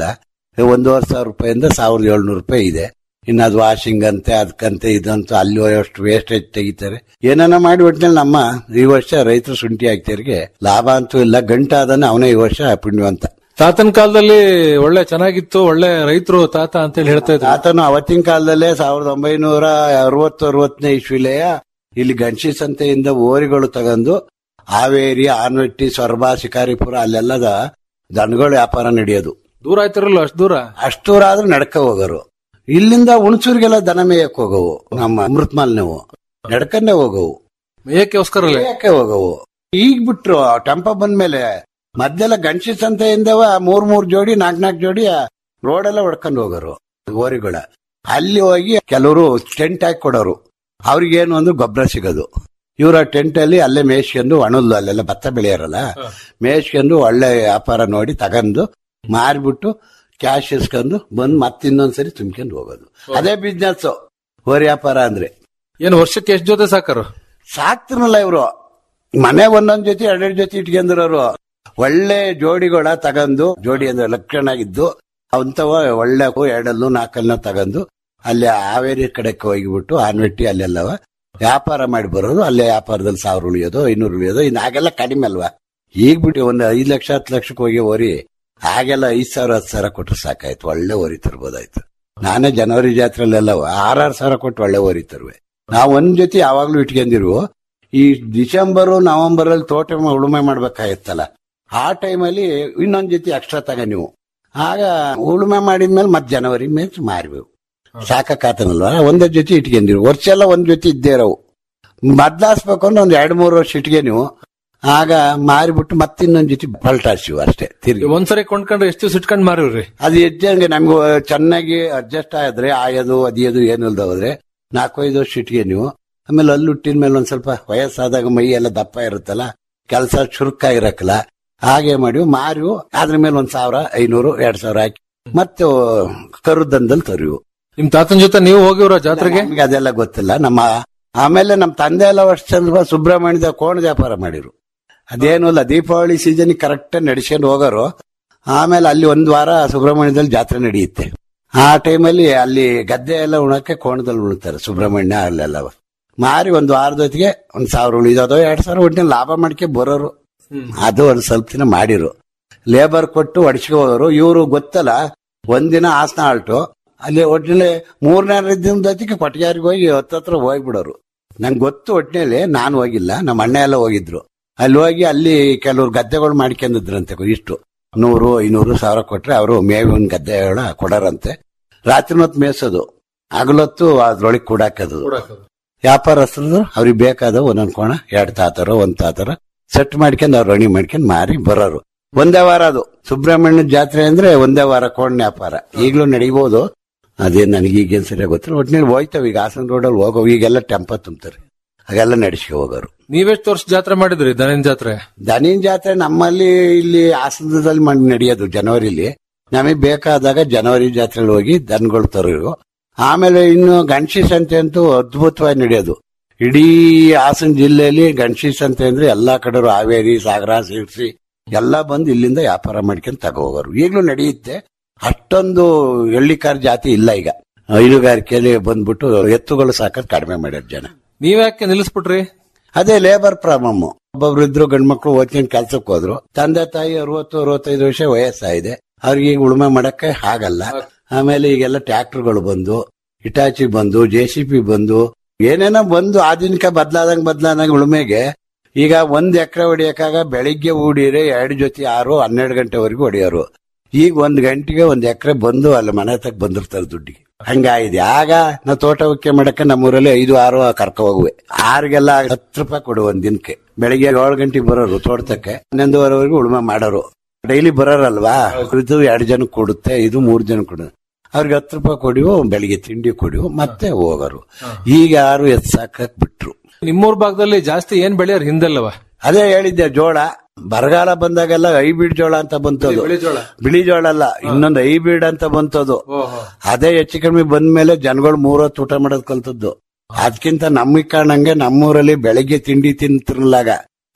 ಒಂದೂವರೆ ಸಾವಿರ ರೂಪಾಯಿಂದ ಸಾವಿರದ ಏಳ್ನೂರು ರೂಪಾಯಿ ಇದೆ ಇನ್ನು ಅದು ವಾಷಿಂಗ್ ಅಂತೆ ಅದಕ್ಕಂತೆ ಇದಂತ ಅಲ್ಲಿ ಅಷ್ಟು ವೇಸ್ಟೇಜ್ ತೆಗಿತಾರೆ ಏನನ್ನ ಮಾಡಿ ಒಟ್ಟಿನಲ್ಲಿ ನಮ್ಮ ಈ ವರ್ಷ ರೈತರು ಶುಂಠಿ ಹಾಕ್ತಿಯರಿಗೆ ಲಾಭ ಅಂತೂ ಇಲ್ಲ ಗಂಟಾದನ ಅವನೇ ಈ ವರ್ಷ ಪುಣ್ಯವಂತ ತಾತನ ಕಾಲದಲ್ಲಿ ಒಳ್ಳೆ ಚೆನ್ನಾಗಿತ್ತು ಒಳ್ಳೆ ರೈತರು ತಾತ ಅಂತೇಳಿ ಹೇಳ್ತಾ ಇದ್ರು ಆತನು ಅವತ್ತಿನ ಕಾಲದಲ್ಲೇ ಸಾವಿರದ ಒಂಬೈನೂರ ಅರವತ್ತು ಅರವತ್ತನೇ ಇಸ್ವಿಲೆಯ ಇಲ್ಲಿ ಗಣಶಿ ಸಂತೆಯಿಂದ ಓರಿಗಳು ತಗೊಂಡು ಹಾವೇರಿ ಆನವಟ್ಟಿ ಸೊರಬ ಶಿಕಾರಿಪುರ ಅಲ್ಲೆಲ್ಲದ ದನಗಳ ವ್ಯಾಪಾರ ನಡೆಯೋದು ದೂರ ದೂರ ಆಯ್ತಿರಲ್ಲ ಅಷ್ಟು ದೂರ ಅಷ್ಟು ದೂರ ಆದ್ರೂ ನಡ್ಕ ಹೋಗೋರು ಇಲ್ಲಿಂದ ಹುಣಸೂರಿಗೆಲ್ಲ ದನ ಮೇಯಕ್ ಹೋಗವು ನಮ್ಮ ಅಮೃತ್ಮಾಲ್ ನಾವು ನಡ್ಕನ್ನೇ ಹೋಗವು ಮೇಯಕ್ಕೋಸ್ಕರಲ್ಲೇ ಯಾಕೆ ಹೋಗವು ಈಗ ಬಿಟ್ರು ಟೆಂಪ ಬಂದ್ಮೇಲೆ ಮದ್ದೆಲ್ಲ ಗಣಶಿ ಸಂತೆಯಿಂದವ ಮೂರ್ ಮೂರ್ ಜೋಡಿ ನಾಲ್ಕ್ ನಾಲ್ಕ್ ಜೋಡಿ ರೋಡ್ ಎಲ್ಲ ಹೊಡ್ಕೊಂಡು ಹೋಗೋರು ಓರಿಗಳ ಅಲ್ಲಿ ಹೋಗಿ ಕೆಲವರು ಟೆಂಟ್ ಹಾಕಿ ಕೊಡೋರು ಅವ್ರಿಗೇನು ಅಂದ್ರೆ ಗೊಬ್ಬರ ಸಿಗೋದು ಇವರ ಟೆಂಟ್ ಅಲ್ಲಿ ಅಲ್ಲೇ ಮೇಯ್ಸ್ಕೊಂಡು ಒಣಲ್ಲು ಅಲ್ಲೆಲ್ಲ ಭತ್ತ ಬೆಳೆಯಾರಲ್ಲ ಮೇಯ್ಸ್ಕೊಂಡು ಒಳ್ಳೆ ವ್ಯಾಪಾರ ನೋಡಿ ತಗೊಂಡು ಮಾರ್ಬಿಟ್ಟು ಕ್ಯಾಶ್ ಇಸ್ಕೊಂಡು ಬಂದು ಮತ್ತೆ ಇನ್ನೊಂದ್ಸರಿ ತುಂಬ್ಕೊಂಡು ಹೋಗೋದು ಅದೇ ಬಿಸ್ನೆಸ್ ಓರಿ ವ್ಯಾಪಾರ ಅಂದ್ರೆ ಏನು ವರ್ಷಕ್ಕೆ ಎಷ್ಟು ಜೊತೆ ಸಾಕರು ಸಾಕ್ತಿರಲ್ಲ ಇವರು ಮನೆ ಒಂದೊಂದ್ ಜೊತೆ ಎರಡೆರಡು ಜೊತೆ ಇಟ್ಕೊಂಡಿರೋರು ಒಳ್ಳೆ ಜೋಡಿಗಳ ತಗೊಂಡು ಜೋಡಿ ಅಂದ್ರೆ ಲಕ್ಷಣಾಗಿದ್ದು ಅಂತವ ಒಳ್ಳೆ ಎರಡಲ್ಲೂ ನಾಲ್ಕಲ್ಲೂ ತಗೊಂಡು ಅಲ್ಲಿ ಹಾವೇರಿ ಕಡೆಗೆ ಹೋಗಿಬಿಟ್ಟು ಆನ್ವೆಟ್ಟಿ ಅಲ್ಲೆಲ್ಲವ ವ್ಯಾಪಾರ ಮಾಡಿ ಬರೋದು ಅಲ್ಲೇ ವ್ಯಾಪಾರದಲ್ಲಿ ಸಾವಿರ ಉಳಿಯೋದು ಐನೂರು ಉಳಿಯೋದು ಇನ್ನು ಆಗೆಲ್ಲ ಕಡಿಮೆ ಅಲ್ವಾ ಈಗ ಬಿಟ್ಟು ಒಂದು ಐದ್ ಲಕ್ಷ ಹತ್ತು ಲಕ್ಷಕ್ಕೆ ಹೋಗಿ ಓರಿ ಆಗೆಲ್ಲ ಐದ್ ಸಾವಿರ ಹತ್ತು ಸಾವಿರ ಕೊಟ್ಟರೆ ಸಾಕಾಯ್ತು ಒಳ್ಳೆ ಓರಿ ತರ್ಬೋದಾಯ್ತು ನಾನೇ ಜನವರಿ ಜಾತ್ರೆಲೆಲ್ಲ ಆರಾರು ಸಾವಿರ ಕೊಟ್ಟು ಒಳ್ಳೆ ಓರಿ ತರುವೆ ನಾವು ಒಂದ್ ಜೊತೆ ಯಾವಾಗ್ಲೂ ಇಟ್ಕೊಂಡಿರು ಈ ಡಿಸೆಂಬರ್ ನವೆಂಬರ್ ಅಲ್ಲಿ ತೋಟ ಮ- ಉಳುಮೆ ಮಾಡ್ಬೇಕಾಗಿತ್ತಲ್ಲ ಆ ಟೈಮಲ್ಲಿ ಇನ್ನೊಂದ್ ಜೊತೆ ಎಕ್ಸ್ಟ್ರಾ ತಗ ನೀವು ಆಗ ಉಳುಮೆ ಮಾಡಿದ್ಮೇಲೆ ಮತ್ ಜನವರಿ ಮೇಲೆ ಮಾರ್ಬೇಕು ಸಾಕಾತನಲ್ವಾ ಒಂದೇ ಜೊತೆ ಇಟ್ಕೊಂಡಿರು ವರ್ಷ ಎಲ್ಲ ಒಂದ್ ಜೊತೆ ಇದ್ದೇ ಇರೋವು ಬದ್ಲಾಸ್ಬೇಕು ಅಂದ್ರೆ ಒಂದ್ ಎರಡ್ ಮೂರು ವರ್ಷ ಇಟ್ಗೆ ನೀವು ಆಗ ಮಾರಿಬಿಟ್ಟು ಮತ್ತೆ ಇನ್ನೊಂದ್ ಜೊತೆ ಪಲ್ಟಾಡ್ಸಿವು ಅಷ್ಟೇ ತಿರ್ಗಿ ಒಂದ್ಸರಿ ಕೊಂಡ್ಕೊಂಡ್ರೆ ಎಷ್ಟು ದಿವಸ ಇಟ್ಕೊಂಡ್ ಮಾರಿವ್ರಿ ಅದು ಹೆಚ್ಚಂಗೆ ನಮ್ಗೆ ಚೆನ್ನಾಗಿ ಅಡ್ಜಸ್ಟ್ ಆದ್ರೆ ಆಯೋದು ಅದಿಯೋದು ಏನು ಇಲ್ದ ಹೋದ್ರೆ ನಾಲ್ಕೈದು ವರ್ಷ ಇಟ್ಗೆ ನೀವು ಆಮೇಲೆ ಅಲ್ಲಿ ಹುಟ್ಟಿದ ಮೇಲೆ ಒಂದ್ ಸ್ವಲ್ಪ ವಯಸ್ಸಾದಾಗ ಮೈ ಎಲ್ಲ ದಪ್ಪ ಇರುತ್ತಲ್ಲ ಕೆಲಸ ಚುರುಕಾಗಿರಕ್ಕಲ್ಲ ಹಾಗೆ ಮಾಡಿವು ಮಾರಿವು ಅದ್ರ ಮೇಲೆ ಒಂದ್ ಸಾವಿರ ಐನೂರು ಎರಡ್ ಸಾವಿರ ಹಾಕಿ ಮತ್ತೆ ಕರುದಂದಲ್ಲಿ ತರಿವು ನಿಮ್ ತಾತನ ಜೊತೆ ನೀವು ಹೋಗಿವ್ರ ಜಾತ್ರೆಗೆ ನಮ್ಗೆ ಅದೆಲ್ಲ ಗೊತ್ತಿಲ್ಲ ನಮ್ಮ ಆಮೇಲೆ ನಮ್ಮ ತಂದೆ ಎಲ್ಲ ವರ್ಷ ಚಂದ್ರ ಸುಬ್ರಹ್ಮಣ್ಯದ ಕೋಣದ ವ್ಯಾಪಾರ ಮಾಡಿರು ಅದೇನು ಅಲ್ಲ ದೀಪಾವಳಿ ಸೀಸನ್ ಕರೆಕ್ಟ್ ನಡ್ಸ್ಕೊಂಡು ಹೋಗೋರು ಆಮೇಲೆ ಅಲ್ಲಿ ಒಂದ್ ವಾರ ಸುಬ್ರಹ್ಮಣ್ಯದಲ್ಲಿ ಜಾತ್ರೆ ನಡೆಯುತ್ತೆ ಆ ಟೈಮಲ್ಲಿ ಅಲ್ಲಿ ಗದ್ದೆ ಎಲ್ಲ ಉಣಕ್ಕೆ ಕೋಣದಲ್ಲಿ ಉಳ್ತಾರೆ ಸುಬ್ರಹ್ಮಣ್ಯ ಅಲ್ಲೆಲ್ಲ ಮಾರಿ ಒಂದ್ ವಾರದೊತ್ತಿಗೆ ಒಂದ್ ಸಾವಿರ ಉಳಿದೋದು ಎರಡ್ ಸಾವಿರ ಒಟ್ಟಿನ ಲಾಭ ಮಾಡ್ಕೆ ಬರೋರು ಅದು ಒಂದ್ ಸ್ವಲ್ಪ ದಿನ ಮಾಡಿರು ಲೇಬರ್ ಕೊಟ್ಟು ಹೊಡಿಸ್ಕೊ ಹೋಗೋರು ಇವರು ಗೊತ್ತಲ್ಲ ಒಂದಿನ ಹಾಸನ ಆಲ್ಟು ಅಲ್ಲಿ ಒಟ್ಟಿನಲ್ಲಿ ಮೂರನೇ ದಿನದೊತ್ತಿಗೆ ಕೊಟ್ಟಿಗೆರಿಗೆ ಹೋಗಿ ಹತ್ತತ್ರ ಹೋಗ್ಬಿಡೋರು ನಂಗೆ ಗೊತ್ತು ಒಟ್ಟಿನಲ್ಲಿ ನಾನು ಹೋಗಿಲ್ಲ ನಮ್ಮ ಅಣ್ಣ ಎಲ್ಲ ಹೋಗಿದ್ರು ಅಲ್ಲಿ ಹೋಗಿ ಅಲ್ಲಿ ಕೆಲವ್ರು ಗದ್ದೆಗಳು ಮಾಡ್ಕೊಂಡಿದ್ರಂತೆ ಇಷ್ಟು ನೂರು ಐನೂರು ಸಾವಿರ ಕೊಟ್ರೆ ಅವರು ಮೇವಿನ ಗದ್ದೆಗಳ ಕೊಡರಂತೆ ರಾತ್ರಿ ಹೊತ್ತು ಮೇಯ್ಸೋದು ಹಗಲೊತ್ತು ಅದ್ರೊಳಗೆ ಕೂಡಾಕದು ವ್ಯಾಪಾರಸ್ಥರು ಅವ್ರಿಗೆ ಬೇಕಾದ ಒಂದೊಂದ್ ಕೋಣ ಎರಡ್ ತಾತರ ಒಂದ್ ತಾತರ ಸೆಟ್ ಮಾಡ್ಕೊಂಡು ಅವ್ರು ರಣಿ ಮಾಡ್ಕೊಂಡು ಮಾರಿ ಬರೋರು ಒಂದೇ ವಾರ ಅದು ಸುಬ್ರಹ್ಮಣ್ಯ ಜಾತ್ರೆ ಅಂದ್ರೆ ಒಂದೇ ವಾರ ಕೋಣ ವ್ಯಾಪಾರ ಈಗಲೂ ನಡೀಬಹುದು ಅದೇ ನನಗೆ ಈಗೇನ್ ಸರಿಯಾಗಿ ಗೊತ್ತಿಲ್ಲ ಒಟ್ಟಿನಲ್ಲಿ ಹೋಯ್ತವೆ ಈಗ ಹಾಸನ ರೋಡಲ್ಲಿ ಹೋಗೋ ಈಗೆಲ್ಲ ಟೆಂಪ ತುಂಬ್ತಾರೆ ಹಾಗೆಲ್ಲ ನಡೆಸ್ಕೊ ಹೋಗೋರು ನೀವೆಷ್ಟು ವರ್ಷ ಜಾತ್ರೆ ಮಾಡಿದ್ರಿ ದನಿನ್ ಜಾತ್ರೆ ದನಿನ್ ಜಾತ್ರೆ ನಮ್ಮಲ್ಲಿ ಇಲ್ಲಿ ಹಾಸನದಲ್ಲಿ ಮಾಡಿ ನಡೆಯೋದು ಜನವರಿಲಿ ನಮಗೆ ಬೇಕಾದಾಗ ಜನವರಿ ಜಾತ್ರೆಲಿ ಹೋಗಿ ದನಗಳು ತರೋರು ಆಮೇಲೆ ಇನ್ನು ಗಣಶಿ ಸಂತೆ ಅಂತೂ ಅದ್ಭುತವಾಗಿ ನಡೆಯೋದು ಇಡೀ ಹಾಸನ ಜಿಲ್ಲೆಯಲ್ಲಿ ಗಣಶಿ ಸಂತೆ ಅಂದ್ರೆ ಎಲ್ಲಾ ಕಡೆರು ಹಾವೇರಿ ಸಾಗರ ಸಿರ್ಸಿ ಎಲ್ಲ ಬಂದು ಇಲ್ಲಿಂದ ವ್ಯಾಪಾರ ಮಾಡ್ಕೊಂಡು ತಗೋ ಹೋಗೋರು ಈಗಲೂ ನಡೆಯುತ್ತೆ ಅಷ್ಟೊಂದು ಎಳ್ಳಿಕಾರ್ ಜಾತಿ ಇಲ್ಲ ಈಗ ಹೈನುಗಾರಿಕೆಯಲ್ಲಿ ಬಂದ್ಬಿಟ್ಟು ಎತ್ತುಗಳು ಸಾಕೋದು ಕಡಿಮೆ ಮಾಡ್ಯಾರ ಜನ ನೀವ್ಯಾಕೆ ನಿಲ್ಲಿಸ್ಬಿಟ್ರಿ ಅದೇ ಲೇಬರ್ ಪ್ರಾಬ್ಲಮ್ ಒಬ್ಬೊಬ್ರು ಇದ್ರು ಗಂಡ್ಮಕ್ಳು ಓದ್ಕೊಂಡು ಕೆಲ್ಸಕ್ಕೆ ಹೋದ್ರು ತಂದೆ ತಾಯಿ ಅರವತ್ತು ಅರವತ್ತೈದು ವರ್ಷ ವಯಸ್ಸಾಗಿದೆ ಅವ್ರಿಗೆ ಈಗ ಉಳುಮೆ ಮಾಡಕ್ಕೆ ಆಗಲ್ಲ ಆಮೇಲೆ ಈಗೆಲ್ಲ ಟ್ರ್ಯಾಕ್ಟರ್ಗಳು ಬಂದು ಇಟಾಚಿ ಬಂದು ಜೆ ಸಿ ಪಿ ಬಂದು ಏನೇನೋ ಬಂದು ಆಧುನಿಕ ಬದಲಾದಂಗ್ ಬದಲಾದಂಗ್ ಉಳುಮೆಗೆ ಈಗ ಒಂದ್ ಎಕರೆ ಹೊಡಿಯಕಾಗ ಬೆಳಿಗ್ಗೆ ಹೂಡಿರೆ ಎರಡು ಜೊತೆ ಆರು ಹನ್ನೆರಡು ಗಂಟೆವರೆಗೂ ಹೊಡಿಯೋರು ಈಗ ಒಂದ್ ಗಂಟೆಗೆ ಒಂದ್ ಎಕರೆ ಬಂದು ಅಲ್ಲಿ ಮನೆ ತಕ್ ಬಂದಿರ್ತಾರೆ ದುಡ್ಡಿಗೆ ಹಂಗಾಗಿದೆ ಆಗ ನಾವು ತೋಟ ಉಕ್ಕೆ ಮಾಡಕ್ಕೆ ನಮ್ಮೂರಲ್ಲಿ ಐದು ಆರು ಕರ್ಕ ಹೋಗುವೆ ಆರಿಗೆಲ್ಲ ಹತ್ತು ರೂಪಾಯಿ ಕೊಡು ಒಂದ್ ದಿನಕ್ಕೆ ಬೆಳಿಗ್ಗೆ ಏಳು ಗಂಟೆಗೆ ಬರೋರು ತೋಟಕ್ಕೆ ಹನ್ನೊಂದುವರೆವರೆಗೂ ಉಳುಮೆ ಮಾಡೋರು ಡೈಲಿ ಬರೋರಲ್ವಾ ಇದು ಎರಡು ಜನ ಕೊಡುತ್ತೆ ಇದು ಮೂರ್ ಜನ ಕೊಡುತ್ತೆ ಅವ್ರಿಗೆ ಹತ್ತು ರೂಪಾಯಿ ಕೊಡಿವು ಬೆಳಿಗ್ಗೆ ತಿಂಡಿ ಕೊಡಿವು ಮತ್ತೆ ಹೋಗೋರು ಈಗ ಯಾರು ಎತ್ಸಾಕಕ್ ಬಿಟ್ರು ನಿಮ್ಮೂರ್ ಭಾಗದಲ್ಲಿ ಜಾಸ್ತಿ ಏನ್ ಬೆಳೆಯೋರ್ ಹಿಂದೆಲ್ಲವ ಅದೇ ಹೇಳಿದ್ದೆ ಜೋಳ ಬರಗಾಲ ಬಂದಾಗೆಲ್ಲ ಹೈಬ್ರಿಡ್ ಜೋಳ ಅಂತ ಬಂತದು ಬಿಳಿ ಜೋಳ ಅಲ್ಲ ಇನ್ನೊಂದು ಹೈಬ್ರಿಡ್ ಅಂತ ಬಂತದು ಅದೇ ಹೆಚ್ಚು ಕಡಿಮೆ ಬಂದ್ಮೇಲೆ ಜನಗಳು ಮೂರೊತ್ತು ಊಟ ಮಾಡೋದ್ ಕಲ್ತದ್ದು ಅದಕ್ಕಿಂತ ನಮಗೆ ಕಾಣಂಗೆ ನಮ್ಮೂರಲ್ಲಿ ಬೆಳಿಗ್ಗೆ ತಿಂಡಿ ತಿಂತಿರ್ಲಾಗ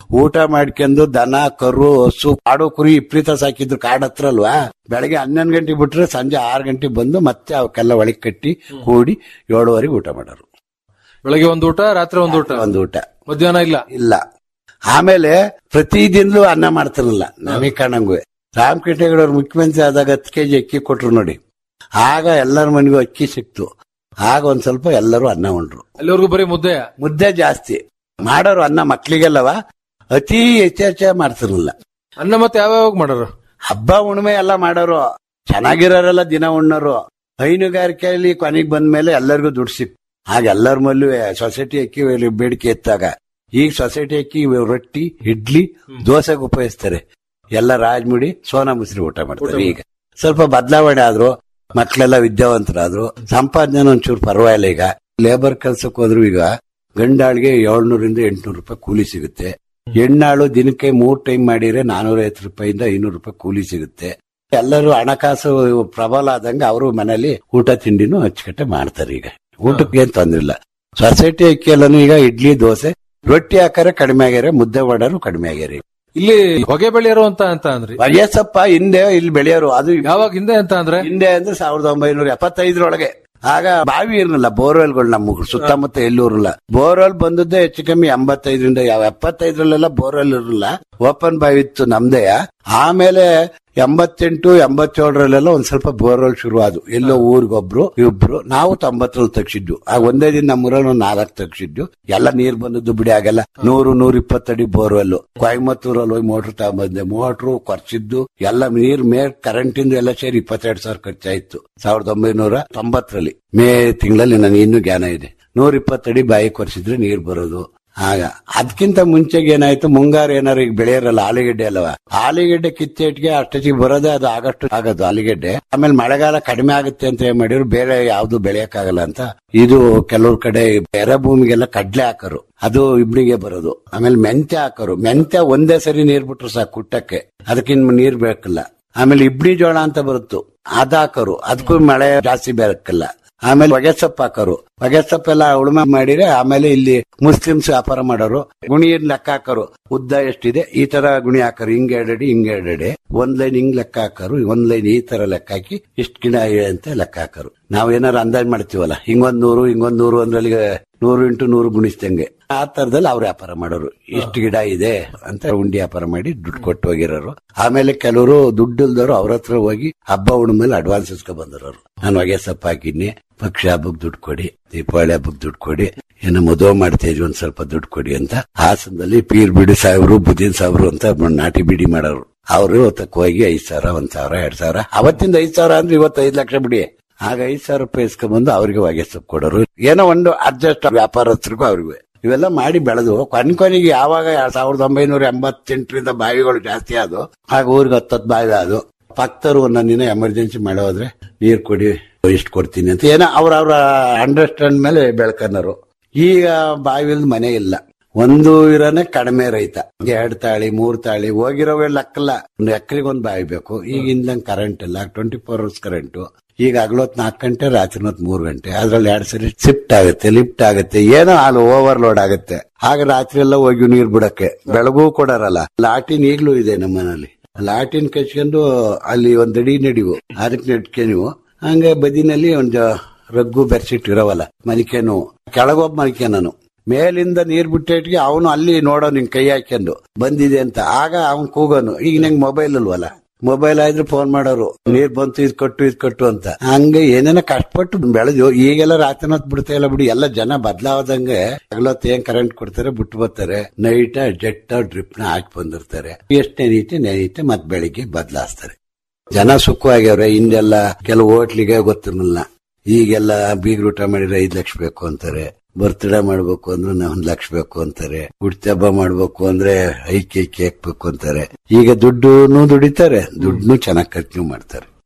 ಊಟ ಮಾಡ್ಕೊಂಡು ದನ ಕರು ಹಸು ಕಾಡು ಕುರಿ ವಿಪರೀತ ಸಾಕಿದ್ರು ಕಾಡ್ ಹತ್ರ ಅಲ್ವಾ ಬೆಳಗ್ಗೆ ಹನ್ನೊಂದು ಗಂಟೆಗೆ ಬಿಟ್ರೆ ಸಂಜೆ ಆರು ಗಂಟೆಗೆ ಬಂದು ಮತ್ತೆ ಅವಕ್ಕೆಲ್ಲ ಒಳಗೆ ಕಟ್ಟಿ ಕೂಡಿ ಏಳುವರೆಗೆ ಊಟ ಮಾಡೋರು ಬೆಳಗ್ಗೆ ಒಂದು ಊಟ ರಾತ್ರಿ ಒಂದು ಊಟ ಒಂದು ಊಟ ಮಧ್ಯಾಹ್ನ ಇಲ್ಲ ಇಲ್ಲ ಆಮೇಲೆ ಪ್ರತಿದಿನಲೂ ಅನ್ನ ಮಾಡ್ತಾರಲ್ಲ ನಮಗೆ ಕಾಣಂಗುವೆ ರಾಮಕೃಷ್ಣೇಗೌಡರು ಮುಖ್ಯಮಂತ್ರಿ ಆದಾಗ ಹತ್ತು ಕೆಜಿ ಅಕ್ಕಿ ಕೊಟ್ರು ನೋಡಿ ಆಗ ಎಲ್ಲರ ಮನೆಗೂ ಅಕ್ಕಿ ಸಿಕ್ತು ಆಗ ಒಂದ್ ಸ್ವಲ್ಪ ಎಲ್ಲರೂ ಅನ್ನ ಉಂಡ್ರು ಅಲ್ಲಿವರೆಗೂ ಬರೀ ಮುದ್ದೆ ಮುದ್ದೆ ಜಾಸ್ತಿ ಮಾಡೋರು ಅನ್ನ ಮಕ್ಳಿಗೆಲ್ಲವ ಅತಿ ಹೆಚ್ಚೆಚ್ಚ ಮಾಡ್ತಿರಲಿಲ್ಲ ಅನ್ನ ಮತ್ತೆ ಯಾವ್ಯಾವ ಮಾಡೋರು ಹಬ್ಬ ಉಣ್ಮೆ ಎಲ್ಲ ಮಾಡೋರು ಚೆನ್ನಾಗಿರೋರೆಲ್ಲ ದಿನ ಉಣ್ಣೋರು ಹೈನುಗಾರಿಕೆಯಲ್ಲಿ ಕೊನೆಗೆ ಬಂದ್ಮೇಲೆ ಎಲ್ಲರಿಗೂ ದುಡ್ಡು ಸಿಕ್ತು ಆಗ ಎಲ್ಲರ ಮಲ್ಲೂ ಸೊಸೈಟಿ ಅಕ್ಕಿ ಬೇಡಿಕೆ ಎತ್ತಾಗ ಈಗ ಸೊಸೈಟಿ ಅಕ್ಕಿ ರೊಟ್ಟಿ ಇಡ್ಲಿ ದೋಸೆಗೆ ಉಪಯೋಗಿಸ್ತಾರೆ ಎಲ್ಲ ರಾಜ್ಮುಡಿ ಸೋನಾ ಮುಸ್ರಿ ಊಟ ಮಾಡ್ತಾರೆ ಈಗ ಸ್ವಲ್ಪ ಬದಲಾವಣೆ ಆದ್ರು ಮಕ್ಕಳೆಲ್ಲ ವಿದ್ಯಾವಂತರಾದ್ರು ಸಂಪಾದನೆ ಒಂಚೂರು ಪರವಾಗಿಲ್ಲ ಈಗ ಲೇಬರ್ ಕೆಲ್ಸಕ್ಕೆ ಹೋದ್ರು ಈಗ ಗಂಡಾಳಿಗೆ ಏಳ್ನೂರಿಂದ ಎಂಟ್ನೂರು ರೂಪಾಯಿ ಕೂಲಿ ಸಿಗುತ್ತೆ ಹೆಣ್ಣಾಳು ದಿನಕ್ಕೆ ಮೂರ್ ಟೈಮ್ ಮಾಡಿದ್ರೆ ನಾನೂರ ಐವತ್ತು ರೂಪಾಯಿಂದ ಐನೂರು ರೂಪಾಯಿ ಕೂಲಿ ಸಿಗುತ್ತೆ ಎಲ್ಲರೂ ಹಣಕಾಸು ಪ್ರಬಲ ಆದಂಗೆ ಅವರು ಮನೇಲಿ ಊಟ ತಿಂಡಿನೂ ಅಚ್ಚುಕಟ್ಟೆ ಮಾಡ್ತಾರೆ ಈಗ ಊಟಕ್ಕೆ ಏನ್ ತೊಂದ್ರೆ ಇಲ್ಲ ಸೊಸೈಟಿ ಅಕ್ಕಿ ಎಲ್ಲಾನು ಈಗ ಇಡ್ಲಿ ದೋಸೆ ರೊಟ್ಟಿ ಹಾಕರೆ ಕಡಿಮೆ ಆಗ್ಯಾರ ಮುದ್ದೆ ಮಾಡೋರು ಕಡಿಮೆ ಆಗ್ಯಾರ ಇಲ್ಲಿ ಹೊಗೆ ಬೆಳೆಯರು ಅಂತ ಅಂತ ಅಂದ್ರಿ ವಯಸ್ಸಪ್ಪ ಹಿಂದೆ ಇಲ್ಲಿ ಬೆಳೆಯೋರು ಅದು ಯಾವಾಗ ಹಿಂದೆ ಅಂತ ಅಂದ್ರೆ ಹಿಂದೆ ಅಂದ್ರೆ ಸಾವಿರದ ಒಂಬೈನೂರ ಎಪ್ಪತ್ತೈದರೊಳಗೆ ಆಗ ಬಾವಿ ಇರಲಿಲ್ಲ ಬೋರ್ವೆಲ್ಗಳು ನಮ್ಮ ಸುತ್ತಮುತ್ತ ಎಲ್ಲೂರಲ್ಲ ಬೋರ್ವೆಲ್ ಬಂದದ್ದೇ ಹೆಚ್ಚು ಕಮ್ಮಿ ಎಂಬತ್ತೈದರಿಂದ ಯಾವ ಎಪ್ಪತ್ತೈದರಲ್ಲೆಲ್ಲ ಬೋರ್ವೆಲ್ ಇರಲಿಲ್ಲ ಓಪನ್ ಬಾವಿ ಇತ್ತು ನಮ್ದೇ ಆಮೇಲೆ ಎಂಬತ್ತೆಂಟು ಎಂಬತ್ತೇಳರಲ್ಲೆಲ್ಲ ಒಂದ್ ಸ್ವಲ್ಪ ಬೋರ್ವೆಲ್ ಶುರು ಆದ್ವು ಎಲ್ಲೋ ಊರಿಗೊಬ್ರು ಇಬ್ರು ನಾವು ತೊಂಬತ್ತರಲ್ಲಿ ತೆಗ್ಸಿದ್ವು ಆಗ ಒಂದೇ ದಿನ ನಮ್ಮೂರಲ್ಲಿ ಒಂದ್ ನಾಲ್ಕು ತೆಗ್ಸಿದ್ವು ಎಲ್ಲ ನೀರ್ ಬಂದದ್ದು ಬಿಡಿ ಆಗೆಲ್ಲ ನೂರು ನೂರ ಇಪ್ಪತ್ತಡಿ ಬೋರ್ವೆಲ್ ಕೊಯಮತ್ತೂರಲ್ಲಿ ಹೋಗಿ ಮೋಟ್ರ್ ತಗೊಂಬಂದೆ ಮೋಟ್ರು ಖರ್ಚಿದ್ದು ಎಲ್ಲ ನೀರ್ ಮೇ ಕರೆಂಟ್ ಇಂದ ಎಲ್ಲ ಸೇರಿ ಇಪ್ಪತ್ತೆರಡು ಸಾವಿರ ಖರ್ಚಾಯ್ತು ಸಾವಿರದ ಒಂಬೈನೂರ ತೊಂಬತ್ತರಲ್ಲಿ ಮೇ ತಿಂಗಳಲ್ಲಿ ನನಗೆ ಇನ್ನೂ ಜ್ಞಾನ ಇದೆ ನೂರ ಇಪ್ಪತ್ತಡಿ ಬಾಯಿ ಕೊರ್ಸಿದ್ರೆ ನೀರ್ ಬರೋದು ಆಗ ಅದಕ್ಕಿಂತ ಮುಂಚೆಗೆ ಏನಾಯ್ತು ಮುಂಗಾರು ಏನಾರು ಈಗ ಬೆಳೆಯರಲ್ಲ ಆಲೂಗೆಡ್ಡೆ ಅಲ್ಲವ ಆಲೂಗೆಡ್ಡೆ ಕಿಚ್ಚೇಟ್ಗೆ ಅಷ್ಟೊತ್ತಿಗೆ ಬರೋದೇ ಅದು ಆಗಷ್ಟು ಆಗೋದು ಆಲೂಗೆಡ್ಡೆ ಆಮೇಲೆ ಮಳೆಗಾಲ ಕಡಿಮೆ ಆಗುತ್ತೆ ಅಂತ ಏನ್ ಮಾಡಿದ್ರು ಬೇರೆ ಯಾವ್ದು ಬೆಳೆಯಕ್ಕಾಗಲ್ಲ ಅಂತ ಇದು ಕೆಲವ್ರ ಕಡೆ ಎರೆ ಭೂಮಿಗೆಲ್ಲ ಕಡ್ಲೆ ಹಾಕರು ಅದು ಇಬ್ಳಿಗೆ ಬರೋದು ಆಮೇಲೆ ಮೆಂತ್ಯ ಹಾಕರು ಮೆಂತ್ಯ ಒಂದೇ ಸರಿ ನೀರ್ ಬಿಟ್ರು ಸಾಕು ಕುಟ್ಟಕ್ಕೆ ಅದಕ್ಕಿನ್ ನೀರ್ ಬೇಕಲ್ಲ ಆಮೇಲೆ ಇಬ್ಳಿ ಜೋಳ ಅಂತ ಬರುತ್ತು ಅದ್ ಹಾಕರು ಅದಕ್ಕೂ ಮಳೆ ಜಾಸ್ತಿ ಬೇಕಲ್ಲ ಆಮೇಲೆ ಹೊಗೆ ಸೊಪ್ಪು ಹಾಕೋರು ಹೊಗೆ ಸೊಪ್ಪೆಲ್ಲ ಉಳುಮೆ ಮಾಡಿದ್ರೆ ಆಮೇಲೆ ಇಲ್ಲಿ ಮುಸ್ಲಿಮ್ಸ್ ವ್ಯಾಪಾರ ಮಾಡೋರು ಗುಣಿ ಲೆಕ್ಕ ಹಾಕೋರು ಉದ್ದ ಎಷ್ಟಿದೆ ಈ ತರ ಗುಣಿ ಹಾಕರು ಹಿಂಗ್ ಎರಡಡಿ ಹಿಂಗ್ ಎರಡಡಿ ಒಂದ್ ಲೈನ್ ಹಿಂಗ್ ಲೆಕ್ಕ ಹಾಕರು ಒಂದ್ ಲೈನ್ ಈ ತರ ಲೆಕ್ಕ ಹಾಕಿ ಇಷ್ಟ್ ಗಿಡ ಇದೆ ಅಂತ ಲೆಕ್ಕ ಹಾಕರು ನಾವ್ ಏನಾರು ಅಂದಾಜ್ ಮಾಡ್ತೀವಲ್ಲ ಹಿಂಗೊಂದ್ ನೂರು ಹಿಂಗೊಂದ್ ನೂರು ಅಂದ್ರೆ ಅಲ್ಲಿಗೆ ನೂರು ಇಂಟು ನೂರು ಗುಣಿಸ್ದಂಗೆ ಆ ತರದಲ್ಲಿ ಅವ್ರು ವ್ಯಾಪಾರ ಮಾಡೋರು ಇಷ್ಟು ಗಿಡ ಇದೆ ಅಂತ ಉಂಡಿ ವ್ಯಾಪಾರ ಮಾಡಿ ದುಡ್ಡು ಕೊಟ್ಟು ಹೋಗಿರೋರು ಆಮೇಲೆ ಕೆಲವರು ದುಡ್ಡು ಇಲ್ದವರು ಅವ್ರ ಹತ್ರ ಹೋಗಿ ಹಬ್ಬ ಉಣ್ಮೇಲೆ ಅಡ್ವಾನ್ಸ್ ಇಸ್ಕೊ ಬಂದಿರೋರು ನಾನು ಹೊಗೆ ಸೊಪ್ಪು ಹಾಕಿದ್ನಿ ಪಕ್ಷ ಹಬ್ಬಕ್ಕೆ ದುಡ್ಡು ಕೊಡಿ ದೀಪಾವಳಿ ಹಬ್ಬಕ್ಕೆ ದುಡ್ಡು ಕೊಡಿ ಏನೋ ಮದುವೆ ಮಾಡ್ತಾ ಇದ್ವಿ ಒಂದ್ ಸ್ವಲ್ಪ ದುಡ್ಡು ಕೊಡಿ ಅಂತ ಹಾಸನದಲ್ಲಿ ಪೀರ್ ಬಿಡಿ ಸಾವಿರ ಬುದ್ದಿನ ಸಾವಿರ ಅಂತ ನಾಟಿ ಬಿಡಿ ಮಾಡೋರು ಅವರು ಹೊತ್ತಕ್ಕೆ ಹೋಗಿ ಐದ್ ಸಾವಿರ ಒಂದ್ ಸಾವಿರ ಎರಡ್ ಸಾವಿರ ಅವತ್ತಿಂದ ಐದ್ ಸಾವಿರ ಅಂದ್ರೆ ಇವತ್ತು ಐದ್ ಲಕ್ಷ ಬಿಡಿ ಆಗ ಐದ್ ಸಾವಿರ ರೂಪಾಯಿ ಇಸ್ಕೊಂಡ್ಬಂದು ಅವ್ರಿಗೆ ಹೊಗೆ ಸೊಪ್ಪು ಕೊಡೋರು ಏನೋ ಒಂದು ಅಡ್ಜಸ್ಟ್ ವ್ಯಾಪಾರಸ್ಥರಿಗೂ ಅವ್ರಿಗೂ ಇವೆಲ್ಲ ಮಾಡಿ ಬೆಳೆದು ಕೊನೆ ಕೊನೆಗೆ ಯಾವಾಗ ಸಾವಿರದ ಒಂಬೈನೂರ ಎಂಬತ್ತೆಂಟರಿಂದ ಬಾವಿಗಳು ಜಾಸ್ತಿ ಆದವು ಆಗ ಊರಿಗೆ ಹತ್ತತ್ತು ಬಾವಿ ಆದವು ಪಕ್ತರು ಒಂದೊಂದ್ ದಿನ ಎಮರ್ಜೆನ್ಸಿ ಮಳೆ ಹೋದ್ರೆ ನೀರ್ ಕೊಡಿ ಇಷ್ಟು ಕೊಡ್ತೀನಿ ಅಂತ ಏನೋ ಅವ್ರವ್ರ ಅಂಡರ್ಸ್ಟ್ಯಾಂಡ್ ಮೇಲೆ ಬೆಳ್ಕನ್ನರು ಈಗ ಬಾವಿಲ್ ಮನೆ ಇಲ್ಲ ಒಂದು ಇರೋನೆ ಕಡಿಮೆ ರೈತ ಎರಡ್ ತಾಳಿ ಮೂರ್ ತಾಳಿ ಹೋಗಿರೋವೇ ಲೆಕ್ಕಲ್ಲ ಒಂದು ಎಕರೆಗೆ ಒಂದು ಬಾವಿ ಬೇಕು ಈಗ ಇಂದಂಗ್ ಕರೆಂಟ್ ಇಲ್ಲ ಟ್ವೆಂಟಿ ಫೋರ್ ಅವರ್ಸ್ ಕರೆಂಟ್ ಈಗ ಹಗಲೊತ್ ನಾಲ್ಕು ಗಂಟೆ ರಾತ್ರಿ ಹೊತ್ತು ಮೂರ್ ಗಂಟೆ ಅದ್ರಲ್ಲಿ ಎರಡ್ ಸರಿ ಶಿಫ್ಟ್ ಆಗುತ್ತೆ ಲಿಫ್ಟ್ ಆಗುತ್ತೆ ಏನೋ ಅಲ್ಲಿ ಓವರ್ಲೋಡ್ ಆಗುತ್ತೆ ಆಗ ರಾತ್ರಿ ಎಲ್ಲ ಹೋಗಿ ನೀರ್ ಬಿಡಕ್ಕೆ ಬೆಳಗೂ ಕೊಡಾರಲ್ಲ ಲಾಟಿನ್ ಈಗ್ಲೂ ಇದೆ ನಮ್ಮನಲ್ಲಿ ಲಾಟಿನ್ ಕಚ್ಕೊಂಡು ಅಲ್ಲಿ ಒಂದ್ ಅಡಿ ನಡಿವು ಅದಕ್ಕೆ ನೆಟ್ಕೆ ನೀವು ಹಂಗೆ ಬದಿನಲ್ಲಿ ಒಂದು ರಗ್ಗು ಬೆಡ್ಶೀಟ್ ಇರೋವಲ್ಲ ಮನಿಕೆನು ಕೆಳಗೊಬ್ಬ ಮನಿಕೆ ನಾನು ಮೇಲಿಂದ ನೀರ್ ಬಿಟ್ಟಿಟ್ಗೆ ಅವನು ಅಲ್ಲಿ ನೋಡೋ ನಿನ್ ಕೈ ಹಾಕ್ಯಂಡು ಬಂದಿದೆ ಅಂತ ಆಗ ಅವನ್ ಕೂಗೋನು ಈಗ ನಂಗೆ ಮೊಬೈಲ್ ಅಲ್ವಲ್ಲ ಮೊಬೈಲ್ ಆದ್ರೆ ಫೋನ್ ಮಾಡೋರು ನೀರ್ ಬಂತು ಇದ್ ಕೊಟ್ಟು ಇದ್ ಕೊಟ್ಟು ಅಂತ ಹಂಗೆ ಏನೇನೋ ಕಷ್ಟಪಟ್ಟು ಬೆಳೆದು ಈಗೆಲ್ಲ ರಾತ್ರಿ ಹೊತ್ತು ಬಿಡ್ತಾ ಇಲ್ಲ ಬಿಡಿ ಎಲ್ಲ ಜನ ಬದಲಾವದಂಗೆ ಹಗಲೊತ್ತು ಏನ್ ಕರೆಂಟ್ ಕೊಡ್ತಾರೆ ಬಿಟ್ಟು ಬರ್ತಾರೆ ನೈಟ್ ಜೆಟ್ ಡ್ರಿಪ್ ನ ಹಾಕಿ ಬಂದಿರ್ತಾರೆ ಎಷ್ಟು ನೆನೀತೆ ನೆನೀತೆ ಮತ್ ಬೆಳಿಗ್ಗೆ ಬದಲಾಯಿಸ್ತಾರೆ ಜನ ಸುಖವಾಗ್ಯವ್ರೆ ಹಿಂದೆಲ್ಲ ಕೆಲವು ಹೋಟ್ಲಿಗೆ ಗೊತ್ತಿರಲಿಲ್ಲ ಈಗೆಲ್ಲ ಬೀಗ್ರೂಟ ಮಾಡಿದ್ರೆ ಐದ್ ಲಕ್ಷ ಬೇಕು ಅಂತಾರೆ ಬರ್ತ್ಡೇ ಮಾಡ್ಬೇಕು ಅಂದ್ರೆ ನಾ ಒಂದ್ ಲಕ್ಷ ಬೇಕು ಅಂತಾರೆ ಗುಡ್ತಿ ಹಬ್ಬ ಮಾಡ್ಬೇಕು ಅಂದ್ರೆ ಐದ್ ಕೆ ಕೇಕ್ ಬೇಕು ಅಂತಾರೆ ಈಗ ದುಡ್ಡು ದುಡಿತಾರೆ ದುಡ್ಡು ಚೆನ್ನಾಗಿ ಖರ್ಚು ಮಾಡ್ತಾರೆ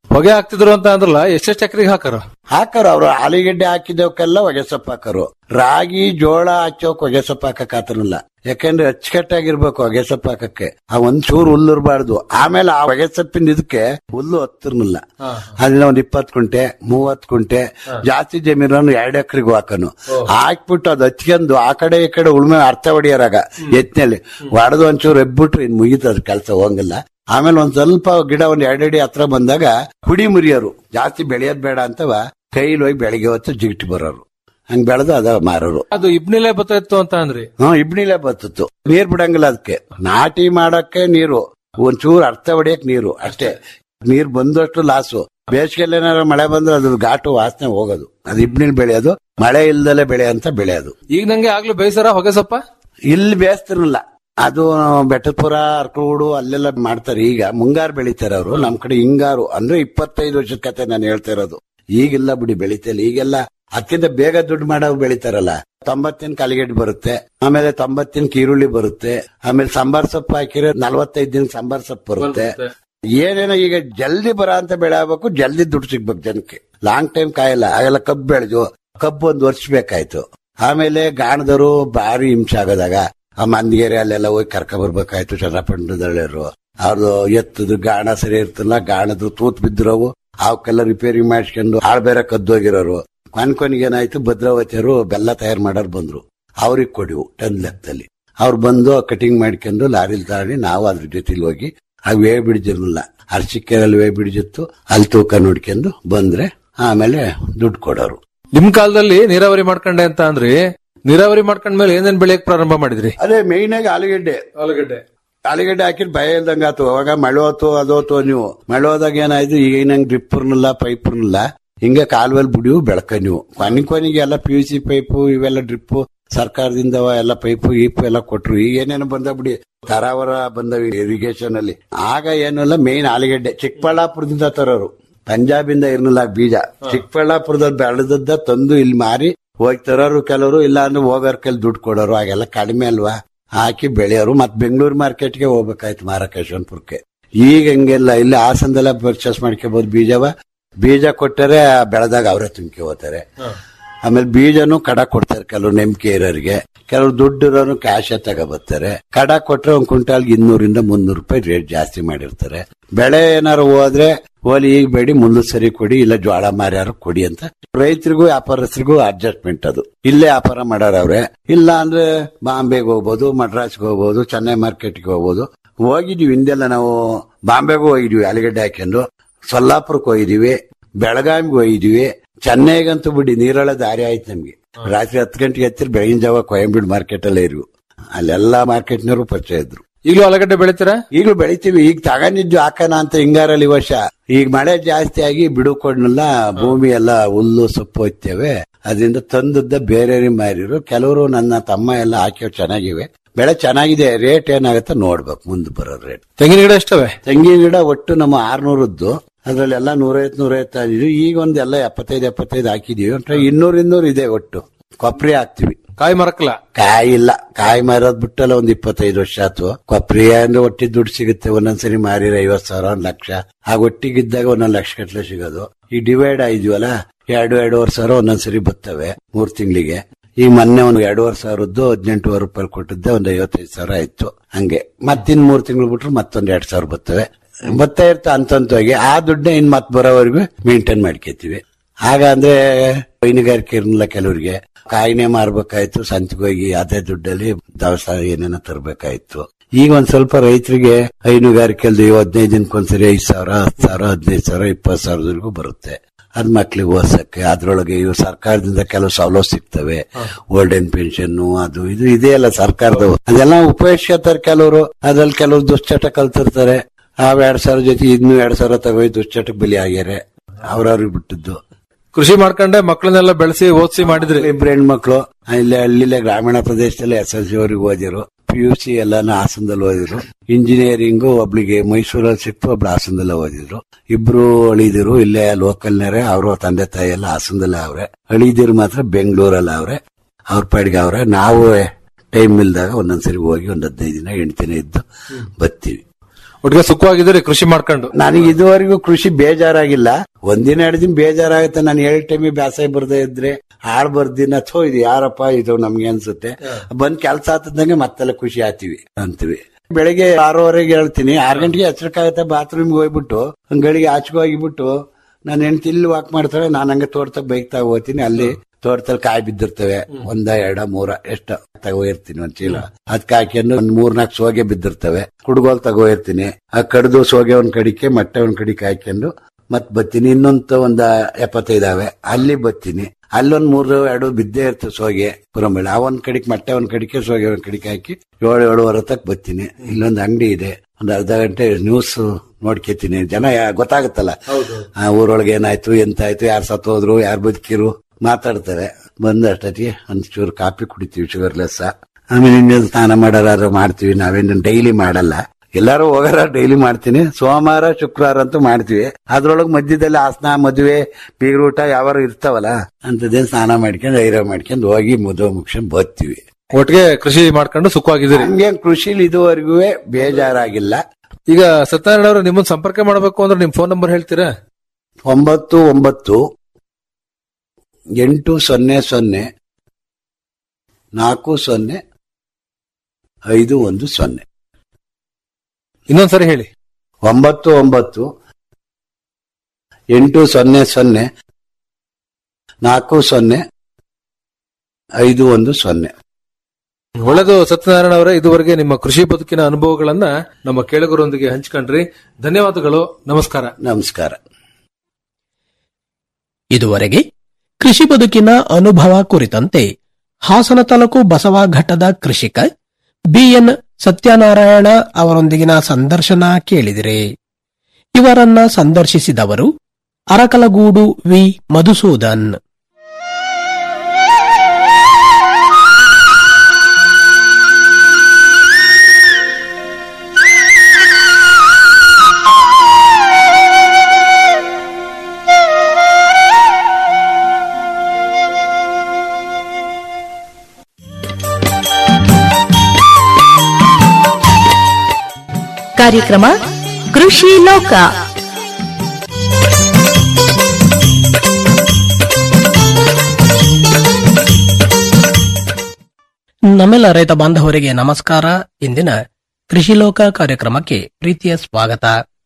ಹೊಗೆ ಹಾಕ್ತಿದ್ರು ಅಂತ ಅಂದ್ರಲ್ಲ ಎಷ್ಟೆಷ್ಟು ಎಕರೆಗೆ ಹಾಕಾರ ಹಾಕರು ಅವ್ರು ಆಲೂಗೆಡ್ಡೆ ಹಾಕಿದವಕ್ಕೆಲ್ಲ ಹೊಗೆ ಸೊಪ್ಪು ಹಾಕರು ರಾಗಿ ಜೋಳ ಹಚ್ಚೋಕ್ ಹೊಗೆ ಸೊಪ್ಪು ಹಾಕಕ್ ಆತನಲ್ಲ ಯಾಕಂದ್ರೆ ಅಚ್ಚುಕಟ್ಟಾಗಿರ್ಬೇಕು ಹೊಗೆ ಸೊಪ್ಪು ಹಾಕಕ್ಕೆ ಆ ಒಂದ್ ಚೂರು ಹುಲ್ಲಿರ್ಬಾರ್ದು ಆಮೇಲೆ ಆ ಹೊಗೆ ಸೊಪ್ಪಿನ ಇದಕ್ಕೆ ಹುಲ್ಲು ಹತ್ತಿರ್ನಿಲ್ಲ ಅದ್ರಿಂದ ಒಂದ್ ಇಪ್ಪತ್ ಕುಂಟೆ ಮೂವತ್ ಕುಂಟೆ ಜಾಸ್ತಿ ಜಮೀನು ಎರಡ್ ಎಕರೆಗೂ ಹಾಕನು ಹಾಕ್ಬಿಟ್ಟು ಅದು ಹಚ್ಕೊಂಡು ಆ ಕಡೆ ಈ ಕಡೆ ಉಳ್ಮೆ ಅರ್ಥ ಹೊಡಿಯೋರಾಗ ಎತ್ನಲ್ಲಿ ಹೊಡೆದು ಒಂಚೂರು ಎಬ್ಬಿಟ್ರೆ ಇನ್ ಮುಗೀತದ ಕೆಲಸ ಹೋಗಲ್ಲ ಆಮೇಲೆ ಒಂದ್ ಸ್ವಲ್ಪ ಗಿಡ ಒಂದ್ ಎರಡಡಿ ಹತ್ರ ಬಂದಾಗ ಹುಡಿ ಮುರಿಯೋರು ಜಾಸ್ತಿ ಬೆಳೆಯೋದ್ ಬೇಡ ಅಂತವ ಕೈಲಿ ಹೋಗಿ ಬೆಳಿಗ್ಗೆ ಹೊತ್ತು ಜಿಗಿಟಿ ಬರೋರು ಹಂಗ್ ಬೆಳೆದು ಅದ ಮಾರೋರು ಅದು ಇಬ್ನಿಲೆ ಬತ್ತಾಯಿತ್ತು ಅಂತ ಅಂದ್ರಿ ಹ್ಮ್ ಇಬ್ನಿಲೆ ಬತ್ತಿತ್ತು ನೀರ್ ಬಿಡಂಗಿಲ್ಲ ಅದಕ್ಕೆ ನಾಟಿ ಮಾಡಕ್ಕೆ ನೀರು ಒಂಚೂರು ಅರ್ಥ ಹೊಡಿಯಕ್ ನೀರು ಅಷ್ಟೇ ನೀರ್ ಬಂದಷ್ಟು ಲಾಸು ಬೇಸಿಗೆಯಲ್ಲಿ ಏನಾರ ಮಳೆ ಬಂದ್ರೆ ಅದ್ರ ಘಾಟು ವಾಸನೆ ಹೋಗೋದು ಅದು ಇಬ್ನಿಲ್ ಬೆಳೆಯೋದು ಮಳೆ ಇಲ್ದಲೆ ಬೆಳೆಯಂತ ಬೆಳೆಯೋದು ಈಗ ನಂಗೆ ಆಗ್ಲೂ ಬೇಯಿಸಾರ ಹೊಗೆ ಸೊಪ್ಪ ಇಲ್ಲಿ ಬೇಸ್ತಿರಲಿಲ್ಲ ಅದು ಬೆಟ್ಟಪುರ ಅರ್ಕೂಡು ಅಲ್ಲೆಲ್ಲ ಮಾಡ್ತಾರೆ ಈಗ ಮುಂಗಾರು ಬೆಳಿತಾರೆ ಅವರು ನಮ್ ಕಡೆ ಹಿಂಗಾರು ಅಂದ್ರೆ ಇಪ್ಪತ್ತೈದು ವರ್ಷದ ಕತೆ ನಾನು ಹೇಳ್ತಾ ಇರೋದು ಈಗಿಲ್ಲ ಬಿಡಿ ಬೆಳಿತಿಲ್ಲ ಈಗೆಲ್ಲ ಅದಕ್ಕಿಂತ ಬೇಗ ದುಡ್ಡು ಮಾಡೋ ಬೆಳಿತಾರಲ್ಲ ತೊಂಬತ್ತಿನ ಕಲಿಗೆಡ್ ಬರುತ್ತೆ ಆಮೇಲೆ ತೊಂಬತ್ತಿನ ಈರುಳ್ಳಿ ಬರುತ್ತೆ ಆಮೇಲೆ ಸಾಂಬಾರ್ ಸೊಪ್ಪು ಹಾಕಿರೋ ನಲವತ್ತೈದು ದಿನ ಸಾಂಬಾರ್ ಸೊಪ್ಪು ಬರುತ್ತೆ ಏನೇನೋ ಈಗ ಜಲ್ದಿ ಬರ ಅಂತ ಬೆಳೆ ಆಗ್ಬೇಕು ಜಲ್ದಿ ದುಡ್ಡು ಸಿಗ್ಬೇಕು ಜನಕ್ಕೆ ಲಾಂಗ್ ಟೈಮ್ ಕಾಯಲ್ಲ ಆಗೆಲ್ಲ ಕಬ್ಬು ಬೆಳೆದು ಕಬ್ಬು ಒಂದ್ ವರ್ಷ ಬೇಕಾಯ್ತು ಆಮೇಲೆ ಗಾಣದವರು ಭಾರಿ ಹಿಂಸೆ ಆಗೋದಾಗ ಆ ಮಂದಿಗೆರೆ ಅಲ್ಲೆಲ್ಲ ಹೋಗಿ ಕರ್ಕ ಬರ್ಬೇಕಾಯ್ತು ಚನ್ನಪಟ್ಟಣದಳ್ಳಿಯರು ಅವ್ರದ್ದು ಎತ್ತದು ಗಾಣ ಸರಿ ಇರ್ತಲ್ಲ ಗಾಣದು ತೂತ್ ಬಿದ್ದಿರೋವು ಅವಕ್ಕೆಲ್ಲ ರಿಪೇರಿ ಮಾಡಿಸ್ಕೊಂಡು ಆಳ್ ಬೇರೆ ಕದ್ದೋಗಿರೋರು ಕೊನ್ ಕೊನೆಗೆ ಏನಾಯ್ತು ಭದ್ರಾವತಿಯರು ಬೆಲ್ಲ ತಯಾರು ಮಾಡೋರು ಬಂದ್ರು ಅವ್ರಿಗೆ ಕೊಡಿವು ಟನ್ ಲೆಕ್ಕದಲ್ಲಿ ಅವ್ರು ಬಂದು ಕಟಿಂಗ್ ಮಾಡ್ಕೊಂಡು ಲಾರಿಲ್ ತಗೊಂಡು ನಾವು ಅದ್ರ ಜೊತೆಲಿ ಹೋಗಿ ಆ ವೇ ಬ್ರಿಡ್ಜ್ ಇರಲಿಲ್ಲ ಅರ್ಚಿಕೆರಲ್ಲಿ ವೇ ಬ್ರಿಡ್ಜ್ ಇತ್ತು ಅಲ್ಲಿ ತೂಕ ನೋಡ್ಕೊಂಡು ಬಂದ್ರೆ ಆಮೇಲೆ ದುಡ್ಡು ಕೊಡೋರು ನಿಮ್ ಕಾಲದಲ್ಲಿ ನೀರಾವರಿ ಮಾಡ್ಕೊಂಡೆ ಅಂತ ಅಂದ್ರಿ ನೀರಾವರಿ ಮಾಡ್ಕೊಂಡ್ಮೇಲೆ ಏನೇನ್ ಬೆಳೆಯಕ್ ಪ್ರಾರಂಭ ಮಾಡಿದ್ರಿ ಅದೇ ಮೇಯ್ನ್ ಆಗಿ ಆಲೂಗೆಡ್ಡೆ ಆಲೂಗಡ್ಡೆ ಆಲೂಗಡ್ಡೆ ಹಾಕಿದ್ ಭಯ ಇಲ್ದಂಗ ಆತು ಅವಾಗ ಮಳೆ ಹೋತು ಅದೋತು ನೀವು ಮಳೆ ಹೋದಾಗ ಏನಾಯ್ತು ಈಗ ನಂಗೆ ಡ್ರಿಪ್ಪರ್ನಿಲ್ಲ ಪೈಪ್ರ್ನಿಲ್ಲ ಹಿಂಗೆ ಕಾಲುವೆಲ್ ಬಿಡಿವು ಬೆಳಕ ನೀವು ಕೊನೆ ಕೊನೆಗೆ ಎಲ್ಲ ಪಿ ಯು ಸಿ ಪೈಪು ಇವೆಲ್ಲ ಡ್ರಿಪ್ಪು ಸರ್ಕಾರದಿಂದ ಎಲ್ಲ ಪೈಪು ಗೀಪು ಎಲ್ಲ ಕೊಟ್ರು ಈಗ ಏನೇನು ಬಂದ ಬಿಡಿ ತರಾವರ ಬಂದವ ಇರಿಗೇಷನ್ ಅಲ್ಲಿ ಆಗ ಏನಿಲ್ಲ ಮೇನ್ ಆಲೂಗಡ್ಡೆ ಚಿಕ್ಕಬಳ್ಳಾಪುರದಿಂದ ತರೋರು ಪಂಜಾಬಿಂದ ಇರ್ಲಿಲ್ಲ ಬೀಜ ಚಿಕ್ಕಬಳ್ಳಾಪುರದಲ್ಲಿ ಬೆಳೆದದ್ದ ತಂದು ಇಲ್ಲಿ ಮಾರಿ ಹೋಗಿ ತರೋರು ಕೆಲವರು ಇಲ್ಲ ಅಂದ್ರೆ ಹೋಗೋರ್ ಕೈಲಿ ದುಡ್ಡು ಕೊಡೋರು ಆಗೆಲ್ಲ ಕಡಿಮೆ ಅಲ್ವಾ ಹಾಕಿ ಬೆಳೆಯೋರು ಮತ್ ಬೆಂಗಳೂರು ಮಾರ್ಕೆಟ್ಗೆ ಹೋಗ್ಬೇಕಾಯ್ತು ಮಾರಕ ಯಶವಂತಪುರಕ್ಕೆ ಈಗ ಹಂಗೆಲ್ಲ ಇಲ್ಲಿ ಹಾಸನದಲ್ಲ ಪರ್ಚೇಸ್ ಮಾಡ್ಕೋಬಹುದು ಬೀಜವ ಬೀಜ ಕೊಟ್ಟರೆ ಬೆಳೆದಾಗ ಅವರೇ ತುಂಬ್ಕೆ ಹೋಗ್ತಾರೆ ಆಮೇಲೆ ಬೀಜನು ಕಡ ಕೊಡ್ತಾರೆ ಕೆಲವು ನಂಬಿಕೆ ಇರೋರಿಗೆ ಕೆಲವು ದುಡ್ಡು ಇರೋನು ಕ್ಯಾಶ್ ತಗೋಬರ್ತಾರೆ ಕಡ ಕೊಟ್ರೆ ಒಂದ್ ಕ್ವಿಂಟಾಲ್ಗೆ ಇನ್ನೂರಿಂದ ಮುನ್ನೂರು ರೂಪಾಯಿ ರೇಟ್ ಜಾಸ್ತಿ ಮಾಡಿರ್ತಾರೆ ಬೆಳೆ ಏನಾರು ಹೋದ್ರೆ ಹೋಲಿ ಈಗ ಬೇಡಿ ಮುಂದೆ ಸರಿ ಕೊಡಿ ಇಲ್ಲ ಜೋಳ ಮಾರ್ಯಾರು ಕೊಡಿ ಅಂತ ರೈತರಿಗೂ ವ್ಯಾಪಾರಸ್ಥರಿಗೂ ಅಡ್ಜಸ್ಟ್ಮೆಂಟ್ ಅದು ಇಲ್ಲೇ ವ್ಯಾಪಾರ ಮಾಡೋರವ್ರೆ ಇಲ್ಲ ಅಂದ್ರೆ ಬಾಂಬೆಗೆ ಹೋಗ್ಬೋದು ಮಡ್ರಾಸ್ಗೆ ಹೋಗ್ಬೋದು ಚೆನ್ನೈ ಮಾರ್ಕೆಟ್ಗೆ ಹೋಗ್ಬೋದು ಹೋಗಿದೀವಿ ಹಿಂದೆಲ್ಲ ನಾವು ಬಾಂಬೆಗೂ ಹೋಗಿದ್ವಿ ಆಲೂಗಡ್ಡೆ ಹಾಕೊಂಡು ಸೊಲ್ಲಾಪುರಕ್ಕೆ ಹೋಗಿದೀವಿ ಬೆಳಗಾವಿಗೆ ಹೋಗಿದೀವಿ ಚೆನ್ನೈಗಂತೂ ಬಿಡಿ ನೀರೊಳ ದಾರಿ ಆಯ್ತು ನಮ್ಗೆ ರಾತ್ರಿ ಹತ್ತು ಗಂಟೆಗೆ ಎತ್ತಿರ ಬೆಳಗಿನ ಜಾವ ಕೊಯಂಬೀಡು ಮಾರ್ಕೆಟ್ ಅಲ್ಲೇ ಇರು ಅಲ್ಲೆಲ್ಲಾ ಮಾರ್ಕೆಟ್ನವರು ಪರಿಚಯ ಇದ್ರು ಈಗಲೂ ಆಲೂಗಡ್ಡೆ ಬೆಳಿತೀರಾ ಈಗಲೂ ಬೆಳಿತೀವಿ ಈಗ ತಗೊಂಡಿದ್ದು ಹಾಕೋಣ ಅಂತ ಹಿಂಗಾರಲ್ಲಿ ಈ ವರ್ಷ ಈಗ ಮಳೆ ಜಾಸ್ತಿ ಆಗಿ ಬಿಡುಕೊಂಡ್ನಲ್ಲ ಭೂಮಿ ಎಲ್ಲ ಹುಲ್ಲು ಸೊಪ್ಪು ಹೋಯ್ತೇವೆ ಅದರಿಂದ ತಂದದ್ದ ಬೇರೆ ಮಾರಿರು ಕೆಲವರು ನನ್ನ ತಮ್ಮ ಎಲ್ಲ ಹಾಕಿ ಚೆನ್ನಾಗಿವೆ ಬೆಳೆ ಚೆನ್ನಾಗಿದೆ ರೇಟ್ ಏನಾಗುತ್ತೆ ನೋಡ್ಬೇಕು ಮುಂದೆ ಬರೋ ರೇಟ್ ತೆಂಗಿನ ಗಿಡ ಎಷ್ಟವೆ ತೆಂಗಿನ ಗಿಡ ಒಟ್ಟು ನಮ್ಮ ಆರ್ನೂರದ್ದು ಅದ್ರಲ್ಲೆಲ್ಲ ನೂರೈವತ್ತು ನೂರೈವತ್ತು ಆಗಿದ್ವಿ ಈಗ ಒಂದ್ ಎಲ್ಲ ಎಪ್ಪತ್ತೈದು ಎಪ್ಪತ್ತೈದು ಹಾಕಿದೀವಿ ಅಂದ್ರೆ ಇನ್ನೂರ್ ಇನ್ನೂರ್ ಇದೆ ಒಟ್ಟು ಕೊಬ್ಬರಿ ಹಾಕ್ತಿವಿ ಕಾಯಿ ಮರಕಲ್ಲ ಕಾಯಿ ಇಲ್ಲ ಕಾಯಿ ಮಾರೋದ್ ಬಿಟ್ಟಲ್ಲ ಒಂದ್ ಇಪ್ಪತ್ತೈದು ವರ್ಷ ಆತು ಕೊಬ್ಬರಿ ಅಂದ್ರೆ ಒಟ್ಟಿ ದುಡ್ಡು ಸಿಗುತ್ತೆ ಒಂದೊಂದ್ಸರಿ ಮಾರಿರ ಐವತ್ ಸಾವಿರ ಒಂದ್ ಲಕ್ಷ ಆ ಒಟ್ಟಿಗಿದ್ದಾಗ ಒಂದೊಂದ್ ಲಕ್ಷ ಗಟ್ಲೆ ಸಿಗೋದು ಈ ಡಿವೈಡ್ ಆಯ್ದ್ವಲ್ಲ ಎರಡು ಎರಡೂವರೆ ಸಾವಿರ ಒಂದೊಂದ್ಸರಿ ಬರ್ತವೆ ಮೂರ್ ತಿಂಗಳಿಗೆ ಈಗ ಮೊನ್ನೆ ಒಂದು ಎರಡೂವರೆ ಸಾವಿರದ್ದು ಹದಿನೆಂಟುವರೆ ರೂಪಾಯಿ ಕೊಟ್ಟಿದ್ದೆ ಒಂದ್ ಐವತ್ತೈದು ಸಾವಿರ ಆಯ್ತು ಹಂಗೆ ಮತ್ತಿನ್ ಮೂರ್ ತಿಂಗಳು ಬಿಟ್ರು ಮತ್ತೊಂದ್ ಎರಡ್ ಸಾವಿರ ಬರ್ತವೆ ಬರ್ತಾ ಇರ್ತಾ ಅಂತಂತವಾಗಿ ಆ ದುಡ್ಡನ್ನ ಇನ್ ಮತ್ ಬರೋವರೆಗೂ ಮೇಂಟೈನ್ ಮಾಡ್ಕೊತೀವಿ ಆಗ ಅಂದ್ರೆ ಹೈನುಗಾರಿಕೆ ಇರಲಿಲ್ಲ ಕೆಲವರಿಗೆ ಕಾಯಿನೇ ಮಾರ್ಬೇಕಾಯ್ತು ಸಂತಿಗೆ ಹೋಗಿ ಅದೇ ದುಡ್ಡಲ್ಲಿ ದವಸ ಏನೇನೋ ತರಬೇಕಾಯ್ತು ಈಗ ಒಂದ್ ಸ್ವಲ್ಪ ರೈತರಿಗೆ ಹೈನುಗಾರಿಕೆಯಲ್ಲಿ ಹದಿನೈದು ದಿನಕ್ಕೊಂದ್ಸರಿ ಐದ್ ಸಾವಿರ ಹತ್ತು ಸಾವಿರ ಹದಿನೈದು ಸಾವಿರ ಇಪ್ಪತ್ತು ಸಾವಿರದವರೆಗೂ ಬರುತ್ತೆ ಅದ್ ಮಕ್ಳಿಗೆ ಓದ್ಸಕ್ಕೆ ಅದ್ರೊಳಗೆ ಇವು ಸರ್ಕಾರದಿಂದ ಕೆಲವು ಸವಲತ್ತು ಸಿಗ್ತವೆ ಓಲ್ಡನ್ ಪೆನ್ಷನ್ ಅದು ಇದು ಇದೆಯಲ್ಲ ಸರ್ಕಾರದ ಅದೆಲ್ಲ ಉಪಯೋಗಿಸ್ಕೊತಾರೆ ಕೆಲವರು ಅದ್ರಲ್ಲಿ ಕೆಲವರು ದುಶ್ಚಟ ಕಲ್ತಿರ್ತಾರೆ ಅವ್ ಎರಡ್ ಸಾವಿರ ಜೊತೆ ಇನ್ನು ಎರಡ್ ಸಾವಿರ ತಗೋಯ್ ದುಶ್ಚಟಕ್ಕೆ ಬಲಿ ಆಗ್ಯಾರೆ ಅವ್ರವ್ರಿಗೆ ಬಿಟ್ಟಿದ್ದು ಕೃಷಿ ಮಾಡ್ಕೊಂಡೆ ಮಕ್ಕಳನ್ನೆಲ್ಲ ಬೆಳೆಸಿ ಓದಿಸಿ ಮಾಡಿದ್ರಿ ಇಬ್ರು ಹೆಣ್ಮಕ್ಳು ಇಲ್ಲೇ ಹಳ್ಳಿಲೇ ಗ್ರಾಮೀಣ ಪ್ರದೇಶದಲ್ಲಿ ಎಸ್ ಎಲ್ ಸಿ ಅವ್ರಿಗೆ ಓದಿರು ಪಿ ಯು ಸಿ ಎಲ್ಲಾನು ಹಾಸನದಲ್ಲಿ ಓದಿದ್ರು ಇಂಜಿನಿಯರಿಂಗ್ ಒಬ್ಳಿಗೆ ಮೈಸೂರಲ್ಲಿ ಸಿಕ್ತು ಒಬ್ಳು ಹಾಸನದಲ್ಲೇ ಓದಿದ್ರು ಇಬ್ರು ಅಳಿದಿರು ಇಲ್ಲೇ ಲೋಕಲ್ನರೇ ಅವರು ತಂದೆ ತಾಯಿ ಎಲ್ಲ ಹಾಸನದಲ್ಲೇ ಅವ್ರೆ ಅಳಿದಿರು ಮಾತ್ರ ಬೆಂಗಳೂರಲ್ಲಿ ಅವ್ರೆ ಅವ್ರ ಪಾಡಿಗೆ ಅವ್ರೆ ನಾವು ಟೈಮ್ ಇಲ್ದಾಗ ಒಂದೊಂದ್ಸರಿ ಹೋಗಿ ಒಂದ್ ಹದಿನೈದು ದಿನ ಎಂಟು ದಿನ ಇದ್ದು ಬರ್ತೀವಿ ಒಟ್ಟಿಗೆ ಸುಖವಾಗಿದ್ದೀರಿ ಕೃಷಿ ಮಾಡ್ಕೊಂಡು ನನಗೆ ಇದುವರೆಗೂ ಕೃಷಿ ಬೇಜಾರಾಗಿಲ್ಲ ಒಂದಿನ ಎರಡು ದಿನ ಬೇಜಾರಾಗುತ್ತೆ ನಾನು ಏಳು ಟೈಮಿಗೆ ಬ್ಯಾಸಾಯ ಬರ್ದೇ ಇದ್ರೆ ಹಾಳು ಬರ್ದಿನ ಥೋ ಇದು ಯಾರಪ್ಪ ಇದು ನಮ್ಗೆ ಅನ್ಸುತ್ತೆ ಬಂದ್ ಕೆಲಸ ಆತದಂಗೆ ಮತ್ತೆಲ್ಲ ಖುಷಿ ಆತೀವಿ ಅಂತೀವಿ ಬೆಳಿಗ್ಗೆ ಆರೂವರೆಗೆ ಹೇಳ್ತೀನಿ ಆರು ಗಂಟೆಗೆ ಎಚ್ಚರಿಕಾಗುತ್ತೆ ಬಾತ್ರೂಮ್ಗೆ ಹೋಗ್ಬಿಟ್ಟು ಗಳಿಗೆ ಆಚೆಗೆ ಹೋಗಿಬಿಟ್ಟು ನಾನು ಹೆಂಡತಿ ಇಲ್ಲಿ ವಾಕ್ ಮಾಡ್ತಾಳೆ ನಾನು ಹಂಗೆ ತೋಟದಾಗ ಬೈಕ್ ತಗೋ ಹೋಗ್ತೀನಿ ಅಲ್ಲಿ ತೋಟದಲ್ಲಿ ಕಾಯಿ ಬಿದ್ದಿರ್ತವೆ ಒಂದ ಎರಡ ಮೂರ ಎಷ್ಟ ತಗೋ ಇರ್ತೀನಿ ಒಂದ್ ಚೀಲ ಅದಕ್ಕೆ ಹಾಕ್ಯಂಡು ಒಂದ್ ಮೂರ್ನಾಲ್ಕು ಸೋಗೆ ಬಿದ್ದಿರ್ತವೆ ಕುಡ್ಗೋಲ್ ತಗೋ ಇರ್ತೀನಿ ಆ ಕಡ್ದು ಸೋಗೆ ಒಂದ್ ಕಡಿಕೆ ಮೊಟ್ಟೆ ಒಂದ್ ಕಡಿಕೆ ಹಾಕ್ಯಂಡು ಮತ್ ಬತ್ತೀನಿ ಇನ್ನೊಂದು ಒಂದ ಎಪ್ಪತ್ತೈದಾವೆ ಅಲ್ಲಿ ಬತ್ತೀನಿ ಅಲ್ಲೊಂದ್ ಮೂರು ಎರಡು ಬಿದ್ದೇ ಇರ್ತವೆ ಸೋಗೆ ಪುರಂಬಳಿ ಆ ಒಂದ್ ಕಡಿಕೆ ಮೊಟ್ಟೆ ಒಂದ್ ಕಡಿಕೆ ಸೋಗೆ ಒಂದ್ ಕಡಿಕೆ ಹಾಕಿ ಏಳು ಏಳುವರೆ ತಕ್ ಬತ್ತೀನಿ ಇಲ್ಲೊಂದ್ ಅಂಗಡಿ ಇದೆ ಒಂದ್ ಅರ್ಧ ಗಂಟೆ ನ್ಯೂಸ್ ನೋಡ್ಕೊತೀನಿ ಜನ ಯಾ- ಗೊತ್ತಾಗುತ್ತಲ್ಲ ಆ ಊರೊಳಗೆ ಏನಾಯ್ತು ಎಂತಾಯ್ತು ಯಾರು ಸತ್ತೋದ್ರು ಯಾರು ಬದುಕಿರು ಮಾತಾಡ್ತಾರೆ ಬಂದ ಅಷ್ಟೊತ್ತಿಗೆ ಒಂದ್ ಚೂರು ಕಾಫಿ ಕುಡಿತೀವಿ ಶುಗರ್ಲೆಸ್ ಆಮೇಲೆ ಇನ್ನೇನು ಸ್ನಾನ ಮಾಡೋರಾದ್ರು ಮಾಡ್ತೀವಿ ನಾವೇನು ಡೈಲಿ ಮಾಡಲ್ಲ ಎಲ್ಲಾರು ಹೋಗಾರ ಡೈಲಿ ಮಾಡ್ತೀನಿ ಸೋಮವಾರ ಶುಕ್ರವಾರ ಅಂತೂ ಮಾಡ್ತೀವಿ ಅದ್ರೊಳಗೆ ಮಧ್ಯದಲ್ಲಿ ಆಸನ ಮದುವೆ ಬೀಗ್ರೂಟ ಯಾವಾರು ಇರ್ತಾವಲ್ಲ ಅಂತದೇನ್ ಸ್ನಾನ ಮಾಡ್ಕೊಂಡು ಐರ ಮಾಡ್ಕೊಂಡು ಹೋಗಿ ಮದುವೆ ಮುಗಿಸ್ಕೊಂಡು ಬರ್ತೀವಿ ಒಟ್ಟಿಗೆ ಕೃಷಿ ಮಾಡ್ಕೊಂಡು ಸುಖವಾಗಿದ್ದೀರಿ ಹಂಗೆ ಕೃಷಿಲಿ ಇದುವರೆಗೂ ಬೇಜಾರಾಗಿಲ್ಲ ಈಗ ಸತ್ಯನಾರಾಯಣ ಅವರು ನಿಮ್ಮನ್ನ ಸಂಪರ್ಕ ಮಾಡಬೇಕು ಅಂದ್ರೆ ನಿಮ್ ಫೋನ್ ನಂಬರ್ ಹೇಳ್ತೀರಾ ಒಂಬತ್ತು ಒಂಬತ್ತು ಎಂಟು ಸೊನ್ನೆ ಸೊನ್ನೆ ನಾಲ್ಕು ಸೊನ್ನೆ ಐದು ಒಂದು ಸೊನ್ನೆ ಇನ್ನೊಂದ್ಸರಿ ಹೇಳಿ ಒಂಬತ್ತು ಒಂಬತ್ತು ಎಂಟು ಸೊನ್ನೆ ಸೊನ್ನೆ ನಾಲ್ಕು ಸೊನ್ನೆ ಐದು ಒಂದು ಸೊನ್ನೆ ಒಳ್ಳೆದು ಸತ್ಯನಾರಾಯಣ ಅವರೇ ಇದುವರೆಗೆ ನಿಮ್ಮ ಕೃಷಿ ಬದುಕಿನ ಅನುಭವಗಳನ್ನ ನಮ್ಮ ಕೇಳುಗರೊಂದಿಗೆ ಹಂಚ್ಕೊಂಡ್ರಿ ಧನ್ಯವಾದಗಳು ನಮಸ್ಕಾರ ನಮಸ್ಕಾರ ಇದುವರೆಗೆ ಕೃಷಿ ಬದುಕಿನ ಅನುಭವ ಕುರಿತಂತೆ ಹಾಸನ ತಾಲೂಕು ಬಸವಘಟ್ಟದ ಕೃಷಿಕ ಬಿಎನ್ ಸತ್ಯನಾರಾಯಣ ಅವರೊಂದಿಗಿನ ಸಂದರ್ಶನ ಕೇಳಿದಿರಿ ಇವರನ್ನ ಸಂದರ್ಶಿಸಿದವರು ಅರಕಲಗೂಡು ವಿ ಮಧುಸೂದನ್ ಕಾರ್ಯಕ್ರಮ ಕೃಷಿ ಲೋಕ ನಮ್ಮೆಲ್ಲ ರೈತ ಬಾಂಧವರಿಗೆ ನಮಸ್ಕಾರ ಇಂದಿನ ಕೃಷಿ ಲೋಕ ಕಾರ್ಯಕ್ರಮಕ್ಕೆ ಪ್ರೀತಿಯ ಸ್ವಾಗತ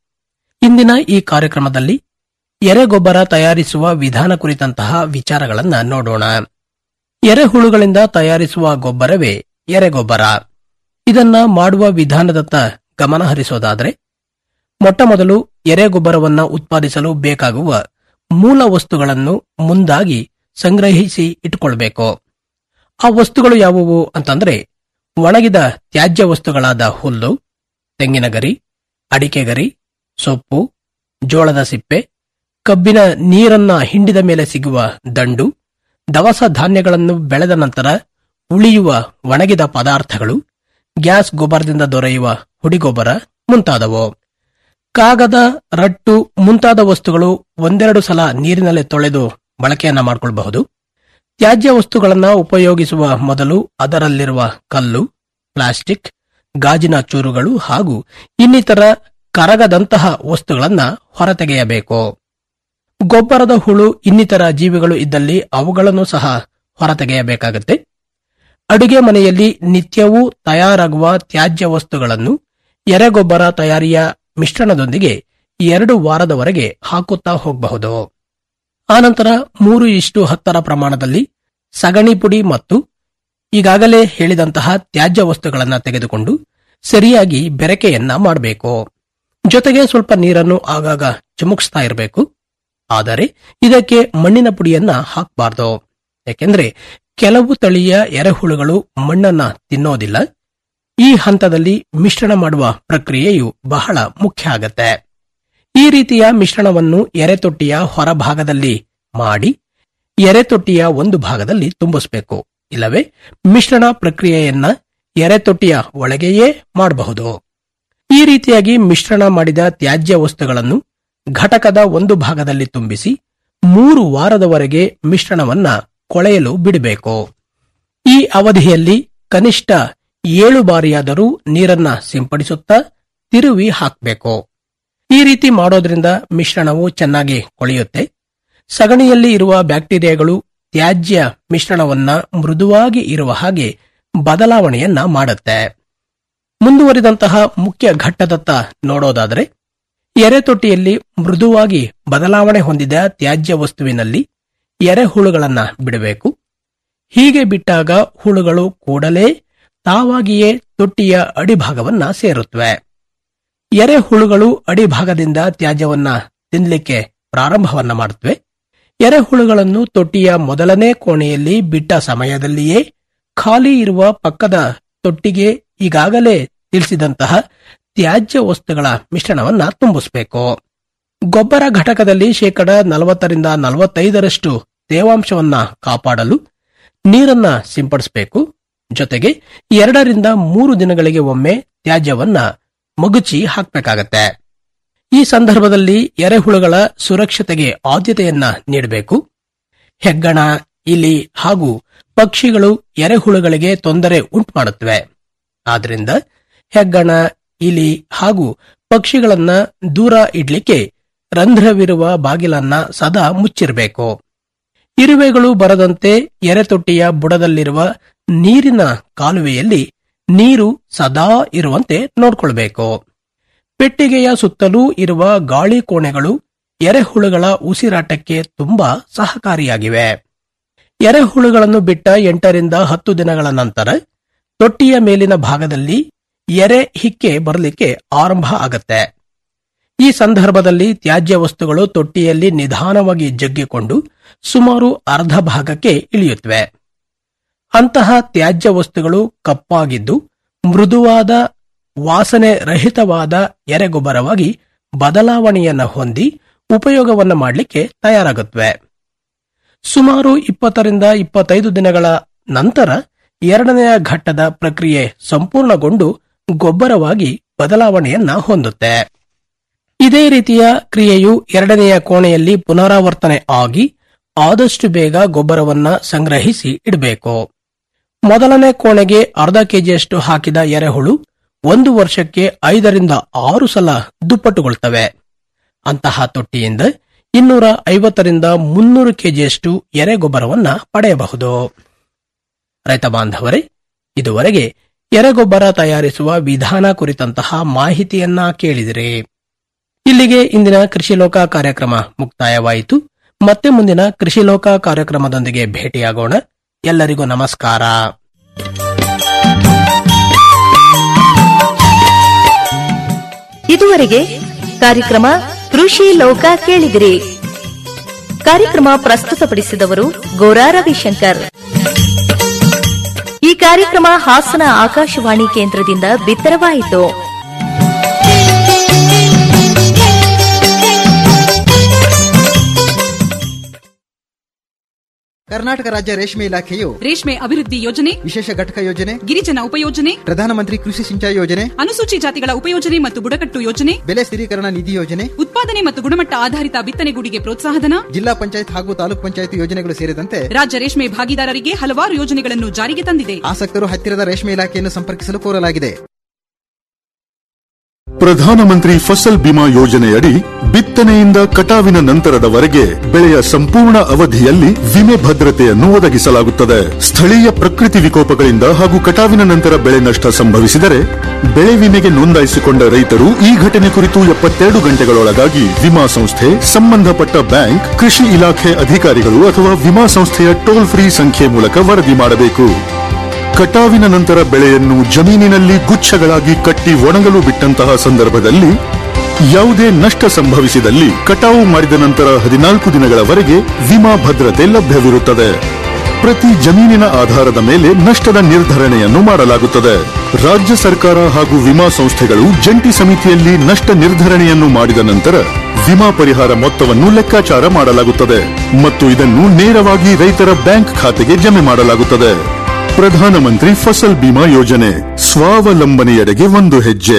ಇಂದಿನ ಈ ಕಾರ್ಯಕ್ರಮದಲ್ಲಿ ಎರೆಗೊಬ್ಬರ ತಯಾರಿಸುವ ವಿಧಾನ ಕುರಿತಂತಹ ವಿಚಾರಗಳನ್ನ ನೋಡೋಣ ಎರೆಹುಳುಗಳಿಂದ ತಯಾರಿಸುವ ಗೊಬ್ಬರವೇ ಎರೆಗೊಬ್ಬರ ಇದನ್ನ ಮಾಡುವ ವಿಧಾನದತ್ತ ಗಮನ ಹರಿಸೋದಾದರೆ ಮೊಟ್ಟಮೊದಲು ಎರೆಗೊಬ್ಬರವನ್ನ ಉತ್ಪಾದಿಸಲು ಬೇಕಾಗುವ ಮೂಲ ವಸ್ತುಗಳನ್ನು ಮುಂದಾಗಿ ಸಂಗ್ರಹಿಸಿ ಇಟ್ಟುಕೊಳ್ಬೇಕು ಆ ವಸ್ತುಗಳು ಯಾವುವು ಅಂತಂದ್ರೆ ಒಣಗಿದ ತ್ಯಾಜ್ಯ ವಸ್ತುಗಳಾದ ಹುಲ್ಲು ತೆಂಗಿನ ಗರಿ ಅಡಿಕೆ ಗರಿ ಸೊಪ್ಪು ಜೋಳದ ಸಿಪ್ಪೆ ಕಬ್ಬಿನ ನೀರನ್ನ ಹಿಂಡಿದ ಮೇಲೆ ಸಿಗುವ ದಂಡು ದವಸ ಧಾನ್ಯಗಳನ್ನು ಬೆಳೆದ ನಂತರ ಉಳಿಯುವ ಒಣಗಿದ ಪದಾರ್ಥಗಳು ಗ್ಯಾಸ್ ಗೊಬ್ಬರದಿಂದ ದೊರೆಯುವ ಹುಡಿಗೊಬ್ಬರ ಮುಂತಾದವು ಕಾಗದ ರಟ್ಟು ಮುಂತಾದ ವಸ್ತುಗಳು ಒಂದೆರಡು ಸಲ ನೀರಿನಲ್ಲಿ ತೊಳೆದು ಬಳಕೆಯನ್ನ ಮಾಡಿಕೊಳ್ಳಬಹುದು ತ್ಯಾಜ್ಯ ವಸ್ತುಗಳನ್ನ ಉಪಯೋಗಿಸುವ ಮೊದಲು ಅದರಲ್ಲಿರುವ ಕಲ್ಲು ಪ್ಲಾಸ್ಟಿಕ್ ಗಾಜಿನ ಚೂರುಗಳು ಹಾಗೂ ಇನ್ನಿತರ ಕರಗದಂತಹ ವಸ್ತುಗಳನ್ನ ಹೊರತೆಗೆಯಬೇಕು ಗೊಬ್ಬರದ ಹುಳು ಇನ್ನಿತರ ಜೀವಿಗಳು ಇದ್ದಲ್ಲಿ ಅವುಗಳನ್ನು ಸಹ ಹೊರತೆಗೆಯಬೇಕಾಗುತ್ತೆ ಅಡುಗೆ ಮನೆಯಲ್ಲಿ ನಿತ್ಯವೂ ತಯಾರಾಗುವ ತ್ಯಾಜ್ಯ ವಸ್ತುಗಳನ್ನು ಎರೆಗೊಬ್ಬರ ತಯಾರಿಯ ಮಿಶ್ರಣದೊಂದಿಗೆ ಎರಡು ವಾರದವರೆಗೆ ಹಾಕುತ್ತಾ ಹೋಗಬಹುದು ಆನಂತರ ಮೂರು ಇಷ್ಟು ಹತ್ತರ ಪ್ರಮಾಣದಲ್ಲಿ ಸಗಣಿ ಪುಡಿ ಮತ್ತು ಈಗಾಗಲೇ ಹೇಳಿದಂತಹ ತ್ಯಾಜ್ಯ ವಸ್ತುಗಳನ್ನು ತೆಗೆದುಕೊಂಡು ಸರಿಯಾಗಿ ಬೆರಕೆಯನ್ನ ಮಾಡಬೇಕು ಜೊತೆಗೆ ಸ್ವಲ್ಪ ನೀರನ್ನು ಆಗಾಗ ಚಿಮುಕಿಸ್ತಾ ಇರಬೇಕು ಆದರೆ ಇದಕ್ಕೆ ಮಣ್ಣಿನ ಪುಡಿಯನ್ನ ಹಾಕಬಾರ್ದು ಯಾಕೆಂದ್ರೆ ಕೆಲವು ತಳಿಯ ಎರೆಹುಳುಗಳು ಮಣ್ಣನ್ನ ತಿನ್ನೋದಿಲ್ಲ ಈ ಹಂತದಲ್ಲಿ ಮಿಶ್ರಣ ಮಾಡುವ ಪ್ರಕ್ರಿಯೆಯು ಬಹಳ ಮುಖ್ಯ ಆಗತ್ತೆ ಈ ರೀತಿಯ ಮಿಶ್ರಣವನ್ನು ಎರೆತೊಟ್ಟಿಯ ಹೊರಭಾಗದಲ್ಲಿ ಮಾಡಿ ಎರೆತೊಟ್ಟಿಯ ಒಂದು ಭಾಗದಲ್ಲಿ ತುಂಬಿಸಬೇಕು ಇಲ್ಲವೇ ಮಿಶ್ರಣ ಪ್ರಕ್ರಿಯೆಯನ್ನ ಎರೆತೊಟ್ಟಿಯ ಒಳಗೆಯೇ ಮಾಡಬಹುದು ಈ ರೀತಿಯಾಗಿ ಮಿಶ್ರಣ ಮಾಡಿದ ತ್ಯಾಜ್ಯ ವಸ್ತುಗಳನ್ನು ಘಟಕದ ಒಂದು ಭಾಗದಲ್ಲಿ ತುಂಬಿಸಿ ಮೂರು ವಾರದವರೆಗೆ ಮಿಶ್ರಣವನ್ನ ಕೊಳೆಯಲು ಬಿಡಬೇಕು ಈ ಅವಧಿಯಲ್ಲಿ ಕನಿಷ್ಠ ಏಳು ಬಾರಿಯಾದರೂ ನೀರನ್ನ ಸಿಂಪಡಿಸುತ್ತಾ ತಿರುವಿ ಹಾಕಬೇಕು ಈ ರೀತಿ ಮಾಡೋದ್ರಿಂದ ಮಿಶ್ರಣವು ಚೆನ್ನಾಗಿ ಕೊಳೆಯುತ್ತೆ ಸಗಣಿಯಲ್ಲಿ ಇರುವ ಬ್ಯಾಕ್ಟೀರಿಯಾಗಳು ತ್ಯಾಜ್ಯ ಮಿಶ್ರಣವನ್ನ ಮೃದುವಾಗಿ ಇರುವ ಹಾಗೆ ಬದಲಾವಣೆಯನ್ನ ಮಾಡುತ್ತೆ ಮುಂದುವರಿದಂತಹ ಮುಖ್ಯ ಘಟ್ಟದತ್ತ ನೋಡೋದಾದರೆ ಎರೆತೊಟ್ಟಿಯಲ್ಲಿ ಮೃದುವಾಗಿ ಬದಲಾವಣೆ ಹೊಂದಿದ ತ್ಯಾಜ್ಯ ವಸ್ತುವಿನಲ್ಲಿ ಎರೆಹುಳುಗಳನ್ನ ಬಿಡಬೇಕು ಹೀಗೆ ಬಿಟ್ಟಾಗ ಹುಳುಗಳು ಕೂಡಲೇ ತಾವಾಗಿಯೇ ತೊಟ್ಟಿಯ ಅಡಿಭಾಗವನ್ನ ಸೇರುತ್ತವೆ ಎರೆಹುಳುಗಳು ಅಡಿಭಾಗದಿಂದ ತ್ಯಾಜ್ಯವನ್ನ ತಿನ್ನಲಿಕ್ಕೆ ಪ್ರಾರಂಭವನ್ನ ಮಾಡುತ್ತವೆ ಎರೆಹುಳುಗಳನ್ನು ತೊಟ್ಟಿಯ ಮೊದಲನೇ ಕೋಣೆಯಲ್ಲಿ ಬಿಟ್ಟ ಸಮಯದಲ್ಲಿಯೇ ಖಾಲಿ ಇರುವ ಪಕ್ಕದ ತೊಟ್ಟಿಗೆ ಈಗಾಗಲೇ ತಿಳಿಸಿದಂತಹ ತ್ಯಾಜ್ಯ ವಸ್ತುಗಳ ಮಿಶ್ರಣವನ್ನ ತುಂಬಿಸಬೇಕು ಗೊಬ್ಬರ ಘಟಕದಲ್ಲಿ ಶೇಕಡ ನಲವತ್ತರಿಂದ ನಲವತ್ತೈದರಷ್ಟು ತೇವಾಂಶವನ್ನ ಕಾಪಾಡಲು ನೀರನ್ನ ಸಿಂಪಡಿಸಬೇಕು ಜೊತೆಗೆ ಎರಡರಿಂದ ಮೂರು ದಿನಗಳಿಗೆ ಒಮ್ಮೆ ತ್ಯಾಜ್ಯವನ್ನ ಮಗುಚಿ ಹಾಕಬೇಕಾಗತ್ತೆ ಈ ಸಂದರ್ಭದಲ್ಲಿ ಎರೆಹುಳುಗಳ ಸುರಕ್ಷತೆಗೆ ಆದ್ಯತೆಯನ್ನ ನೀಡಬೇಕು ಹೆಗ್ಗಣ ಇಲಿ ಹಾಗೂ ಪಕ್ಷಿಗಳು ಎರೆಹುಳುಗಳಿಗೆ ತೊಂದರೆ ಉಂಟು ಮಾಡುತ್ತವೆ ಆದ್ರಿಂದ ಹೆಗ್ಗಣ ಇಲಿ ಹಾಗೂ ಪಕ್ಷಿಗಳನ್ನ ದೂರ ಇಡ್ಲಿಕ್ಕೆ ರಂಧ್ರವಿರುವ ಬಾಗಿಲನ್ನ ಸದಾ ಮುಚ್ಚಿರಬೇಕು ಇರುವೆಗಳು ಬರದಂತೆ ಎರೆತೊಟ್ಟಿಯ ಬುಡದಲ್ಲಿರುವ ನೀರಿನ ಕಾಲುವೆಯಲ್ಲಿ ನೀರು ಸದಾ ಇರುವಂತೆ ನೋಡ್ಕೊಳ್ಬೇಕು ಪೆಟ್ಟಿಗೆಯ ಸುತ್ತಲೂ ಇರುವ ಗಾಳಿ ಕೋಣೆಗಳು ಎರೆಹುಳುಗಳ ಉಸಿರಾಟಕ್ಕೆ ತುಂಬಾ ಸಹಕಾರಿಯಾಗಿವೆ ಎರೆಹುಳುಗಳನ್ನು ಬಿಟ್ಟ ಎಂಟರಿಂದ ಹತ್ತು ದಿನಗಳ ನಂತರ ತೊಟ್ಟಿಯ ಮೇಲಿನ ಭಾಗದಲ್ಲಿ ಎರೆ ಹಿಕ್ಕೆ ಬರಲಿಕ್ಕೆ ಆರಂಭ ಆಗತ್ತೆ ಈ ಸಂದರ್ಭದಲ್ಲಿ ತ್ಯಾಜ್ಯ ವಸ್ತುಗಳು ತೊಟ್ಟಿಯಲ್ಲಿ ನಿಧಾನವಾಗಿ ಜಗ್ಗಿಕೊಂಡು ಸುಮಾರು ಅರ್ಧ ಭಾಗಕ್ಕೆ ಇಳಿಯುತ್ತವೆ ಅಂತಹ ತ್ಯಾಜ್ಯ ವಸ್ತುಗಳು ಕಪ್ಪಾಗಿದ್ದು ಮೃದುವಾದ ವಾಸನೆ ರಹಿತವಾದ ಎರೆಗೊಬ್ಬರವಾಗಿ ಬದಲಾವಣೆಯನ್ನ ಹೊಂದಿ ಉಪಯೋಗವನ್ನ ಮಾಡಲಿಕ್ಕೆ ತಯಾರಾಗುತ್ತವೆ ಸುಮಾರು ಇಪ್ಪತ್ತರಿಂದ ಇಪ್ಪತ್ತೈದು ದಿನಗಳ ನಂತರ ಎರಡನೆಯ ಘಟ್ಟದ ಪ್ರಕ್ರಿಯೆ ಸಂಪೂರ್ಣಗೊಂಡು ಗೊಬ್ಬರವಾಗಿ ಬದಲಾವಣೆಯನ್ನ ಹೊಂದುತ್ತೆ ಇದೇ ರೀತಿಯ ಕ್ರಿಯೆಯು ಎರಡನೆಯ ಕೋಣೆಯಲ್ಲಿ ಪುನರಾವರ್ತನೆ ಆಗಿ ಆದಷ್ಟು ಬೇಗ ಗೊಬ್ಬರವನ್ನ ಸಂಗ್ರಹಿಸಿ ಇಡಬೇಕು ಮೊದಲನೇ ಕೋಣೆಗೆ ಅರ್ಧ ಕೆಜಿಯಷ್ಟು ಹಾಕಿದ ಎರೆಹುಳು ಒಂದು ವರ್ಷಕ್ಕೆ ಐದರಿಂದ ಆರು ಸಲ ದುಪ್ಪಟ್ಟುಗೊಳ್ತವೆ ಅಂತಹ ತೊಟ್ಟಿಯಿಂದ ಇನ್ನೂರ ಐವತ್ತರಿಂದ ಮುನ್ನೂರು ಕೆಜಿಯಷ್ಟು ಎರೆಗೊಬ್ಬರವನ್ನ ಪಡೆಯಬಹುದು ರೈತ ಬಾಂಧವರೇ ಇದುವರೆಗೆ ಎರೆಗೊಬ್ಬರ ತಯಾರಿಸುವ ವಿಧಾನ ಕುರಿತಂತಹ ಮಾಹಿತಿಯನ್ನ ಕೇಳಿದಿರಿ ಇಲ್ಲಿಗೆ ಇಂದಿನ ಕೃಷಿ ಲೋಕ ಕಾರ್ಯಕ್ರಮ ಮುಕ್ತಾಯವಾಯಿತು ಮತ್ತೆ ಮುಂದಿನ ಕೃಷಿ ಲೋಕ ಕಾರ್ಯಕ್ರಮದೊಂದಿಗೆ ಭೇಟಿಯಾಗೋಣ ಎಲ್ಲರಿಗೂ ನಮಸ್ಕಾರ ಇದುವರೆಗೆ ಕಾರ್ಯಕ್ರಮ ಕೃಷಿ ಲೋಕ ಕೇಳಿದಿರಿ ಕಾರ್ಯಕ್ರಮ ಪ್ರಸ್ತುತಪಡಿಸಿದವರು ಗೋರಾ ರವಿಶಂಕರ್ ಈ ಕಾರ್ಯಕ್ರಮ ಹಾಸನ ಆಕಾಶವಾಣಿ ಕೇಂದ್ರದಿಂದ ಬಿತ್ತರವಾಯಿತು ಕರ್ನಾಟಕ ರಾಜ್ಯ ರೇಷ್ಮೆ ಇಲಾಖೆಯು ರೇಷ್ಮೆ ಅಭಿವೃದ್ಧಿ ಯೋಜನೆ ವಿಶೇಷ ಘಟಕ ಯೋಜನೆ ಗಿರಿಜನ ಉಪಯೋಜನೆ ಪ್ರಧಾನಮಂತ್ರಿ ಕೃಷಿ ಸಿಂಚಾಯಿ ಯೋಜನೆ ಅನುಸೂಚಿ ಜಾತಿಗಳ ಉಪಯೋಜನೆ ಮತ್ತು ಬುಡಕಟ್ಟು ಯೋಜನೆ ಬೆಲೆ ಸ್ಥಿರೀಕರಣ ನಿಧಿ ಯೋಜನೆ ಉತ್ಪಾದನೆ ಮತ್ತು ಗುಣಮಟ್ಟ ಆಧಾರಿತ ಬಿತ್ತನೆಗೂಡಿಗೆ ಪ್ರೋತ್ಸಾಹಧನ ಜಿಲ್ಲಾ ಪಂಚಾಯತ್ ಹಾಗೂ ತಾಲೂಕ್ ಪಂಚಾಯತ್ ಯೋಜನೆಗಳು ಸೇರಿದಂತೆ ರಾಜ್ಯ ರೇಷ್ಮೆ ಭಾಗಿದಾರರಿಗೆ ಹಲವಾರು ಯೋಜನೆಗಳನ್ನು ಜಾರಿಗೆ ತಂದಿದೆ ಆಸಕ್ತರು ಹತ್ತಿರದ ರೇಷ್ಮೆ ಇಲಾಖೆಯನ್ನು ಸಂಪರ್ಕಿಸಲು ಕೋರಲಾಗಿದೆ ಪ್ರಧಾನಮಂತ್ರಿ ಫಸಲ್ ಬಿಮಾ ಯೋಜನೆಯಡಿ ಬಿತ್ತನೆಯಿಂದ ಕಟಾವಿನ ನಂತರದವರೆಗೆ ಬೆಳೆಯ ಸಂಪೂರ್ಣ ಅವಧಿಯಲ್ಲಿ ವಿಮೆ ಭದ್ರತೆಯನ್ನು ಒದಗಿಸಲಾಗುತ್ತದೆ ಸ್ಥಳೀಯ ಪ್ರಕೃತಿ ವಿಕೋಪಗಳಿಂದ ಹಾಗೂ ಕಟಾವಿನ ನಂತರ ಬೆಳೆ ನಷ್ಟ ಸಂಭವಿಸಿದರೆ ಬೆಳೆ ವಿಮೆಗೆ ನೋಂದಾಯಿಸಿಕೊಂಡ ರೈತರು ಈ ಘಟನೆ ಕುರಿತು ಎಪ್ಪತ್ತೆರಡು ಗಂಟೆಗಳೊಳಗಾಗಿ ವಿಮಾ ಸಂಸ್ಥೆ ಸಂಬಂಧಪಟ್ಟ ಬ್ಯಾಂಕ್ ಕೃಷಿ ಇಲಾಖೆ ಅಧಿಕಾರಿಗಳು ಅಥವಾ ವಿಮಾ ಸಂಸ್ಥೆಯ ಟೋಲ್ ಫ್ರೀ ಸಂಖ್ಯೆ ಮೂಲಕ ವರದಿ ಮಾಡಬೇಕು ಕಟಾವಿನ ನಂತರ ಬೆಳೆಯನ್ನು ಜಮೀನಿನಲ್ಲಿ ಗುಚ್ಛಗಳಾಗಿ ಕಟ್ಟಿ ಒಣಗಲು ಬಿಟ್ಟಂತಹ ಸಂದರ್ಭದಲ್ಲಿ ಯಾವುದೇ ನಷ್ಟ ಸಂಭವಿಸಿದಲ್ಲಿ ಕಟಾವು ಮಾಡಿದ ನಂತರ ಹದಿನಾಲ್ಕು ದಿನಗಳವರೆಗೆ ವಿಮಾ ಭದ್ರತೆ ಲಭ್ಯವಿರುತ್ತದೆ ಪ್ರತಿ ಜಮೀನಿನ ಆಧಾರದ ಮೇಲೆ ನಷ್ಟದ ನಿರ್ಧರಣೆಯನ್ನು ಮಾಡಲಾಗುತ್ತದೆ ರಾಜ್ಯ ಸರ್ಕಾರ ಹಾಗೂ ವಿಮಾ ಸಂಸ್ಥೆಗಳು ಜಂಟಿ ಸಮಿತಿಯಲ್ಲಿ ನಷ್ಟ ನಿರ್ಧರಣೆಯನ್ನು ಮಾಡಿದ ನಂತರ ವಿಮಾ ಪರಿಹಾರ ಮೊತ್ತವನ್ನು ಲೆಕ್ಕಾಚಾರ ಮಾಡಲಾಗುತ್ತದೆ ಮತ್ತು ಇದನ್ನು ನೇರವಾಗಿ ರೈತರ ಬ್ಯಾಂಕ್ ಖಾತೆಗೆ ಜಮೆ ಮಾಡಲಾಗುತ್ತದೆ ಪ್ರಧಾನಮಂತ್ರಿ ಫಸಲ್ ಬಿಮಾ ಯೋಜನೆ ಸ್ವಾವಲಂಬನೆಯೆಡೆಗೆ ಒಂದು ಹೆಜ್ಜೆ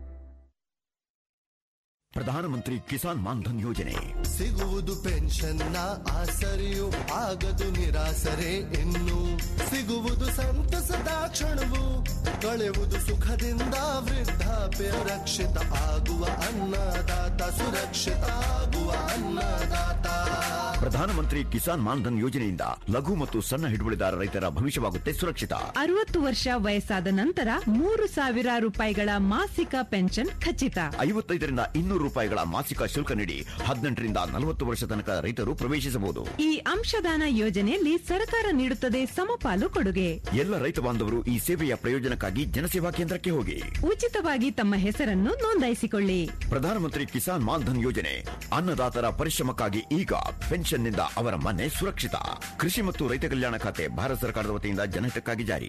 ಪ್ರಧಾನಮಂತ್ರಿ ಕಿಸಾನ್ ಮಾನ್ಧನ್ ಯೋಜನೆ ಸಿಗುವುದು ಪೆನ್ಷನ್ನ ಆಸರೆಯು ಆಗದು ನಿರಾಸರೆ ಇನ್ನು ಸಿಗುವುದು ಸಂತಸದ ಕ್ಷಣವು ಕಳೆಯುವುದು ಸುಖದಿಂದ ವೃದ್ಧಾಪ್ಯ ರಕ್ಷಿತ ಆಗುವ ಅನ್ನದಾತ ಸುರಕ್ಷಿತ ಆಗುವ ಅನ್ನದಾತ ಪ್ರಧಾನಮಂತ್ರಿ ಕಿಸಾನ್ ಮಾನ್ಧನ್ ಯೋಜನೆಯಿಂದ ಲಘು ಮತ್ತು ಸಣ್ಣ ಹಿಡುವಳಿದಾರ ರೈತರ ಭವಿಷ್ಯವಾಗುತ್ತೆ ಸುರಕ್ಷಿತ ಅರವತ್ತು ವರ್ಷ ವಯಸ್ಸಾದ ನಂತರ ಮೂರು ಸಾವಿರ ರೂಪಾಯಿಗಳ ಮಾಸಿಕ ಪೆನ್ಷನ್ ಖಚಿತ ಐವತ್ತೈದರಿಂದ ಇನ್ನೂರು ರೂಪಾಯಿಗಳ ಮಾಸಿಕ ಶುಲ್ಕ ನೀಡಿ ಹದಿನೆಂಟರಿಂದ ನಲವತ್ತು ವರ್ಷ ತನಕ ರೈತರು ಪ್ರವೇಶಿಸಬಹುದು ಈ ಅಂಶದಾನ ಯೋಜನೆಯಲ್ಲಿ ಸರ್ಕಾರ ನೀಡುತ್ತದೆ ಸಮಪಾಲು ಕೊಡುಗೆ ಎಲ್ಲ ರೈತ ಬಾಂಧವರು ಈ ಸೇವೆಯ ಪ್ರಯೋಜನಕ್ಕಾಗಿ ಜನಸೇವಾ ಕೇಂದ್ರಕ್ಕೆ ಹೋಗಿ ಉಚಿತವಾಗಿ ತಮ್ಮ ಹೆಸರನ್ನು ನೋಂದಾಯಿಸಿಕೊಳ್ಳಿ ಪ್ರಧಾನಮಂತ್ರಿ ಕಿಸಾನ್ ಮಾನ್ಧನ್ ಯೋಜನೆ ಅನ್ನದಾತರ ಪರಿಶ್ರಮಕ್ಕಾಗಿ ಈಗ ಪೆನ್ಷನ್ನಿಂದ ಅವರ ಮನೆ ಸುರಕ್ಷಿತ ಕೃಷಿ ಮತ್ತು ರೈತ ಕಲ್ಯಾಣ ಖಾತೆ ಭಾರತ ಸರ್ಕಾರದ ವತಿಯಿಂದ ಜನಹಿತಕ್ಕಾಗಿ ಜಾರಿ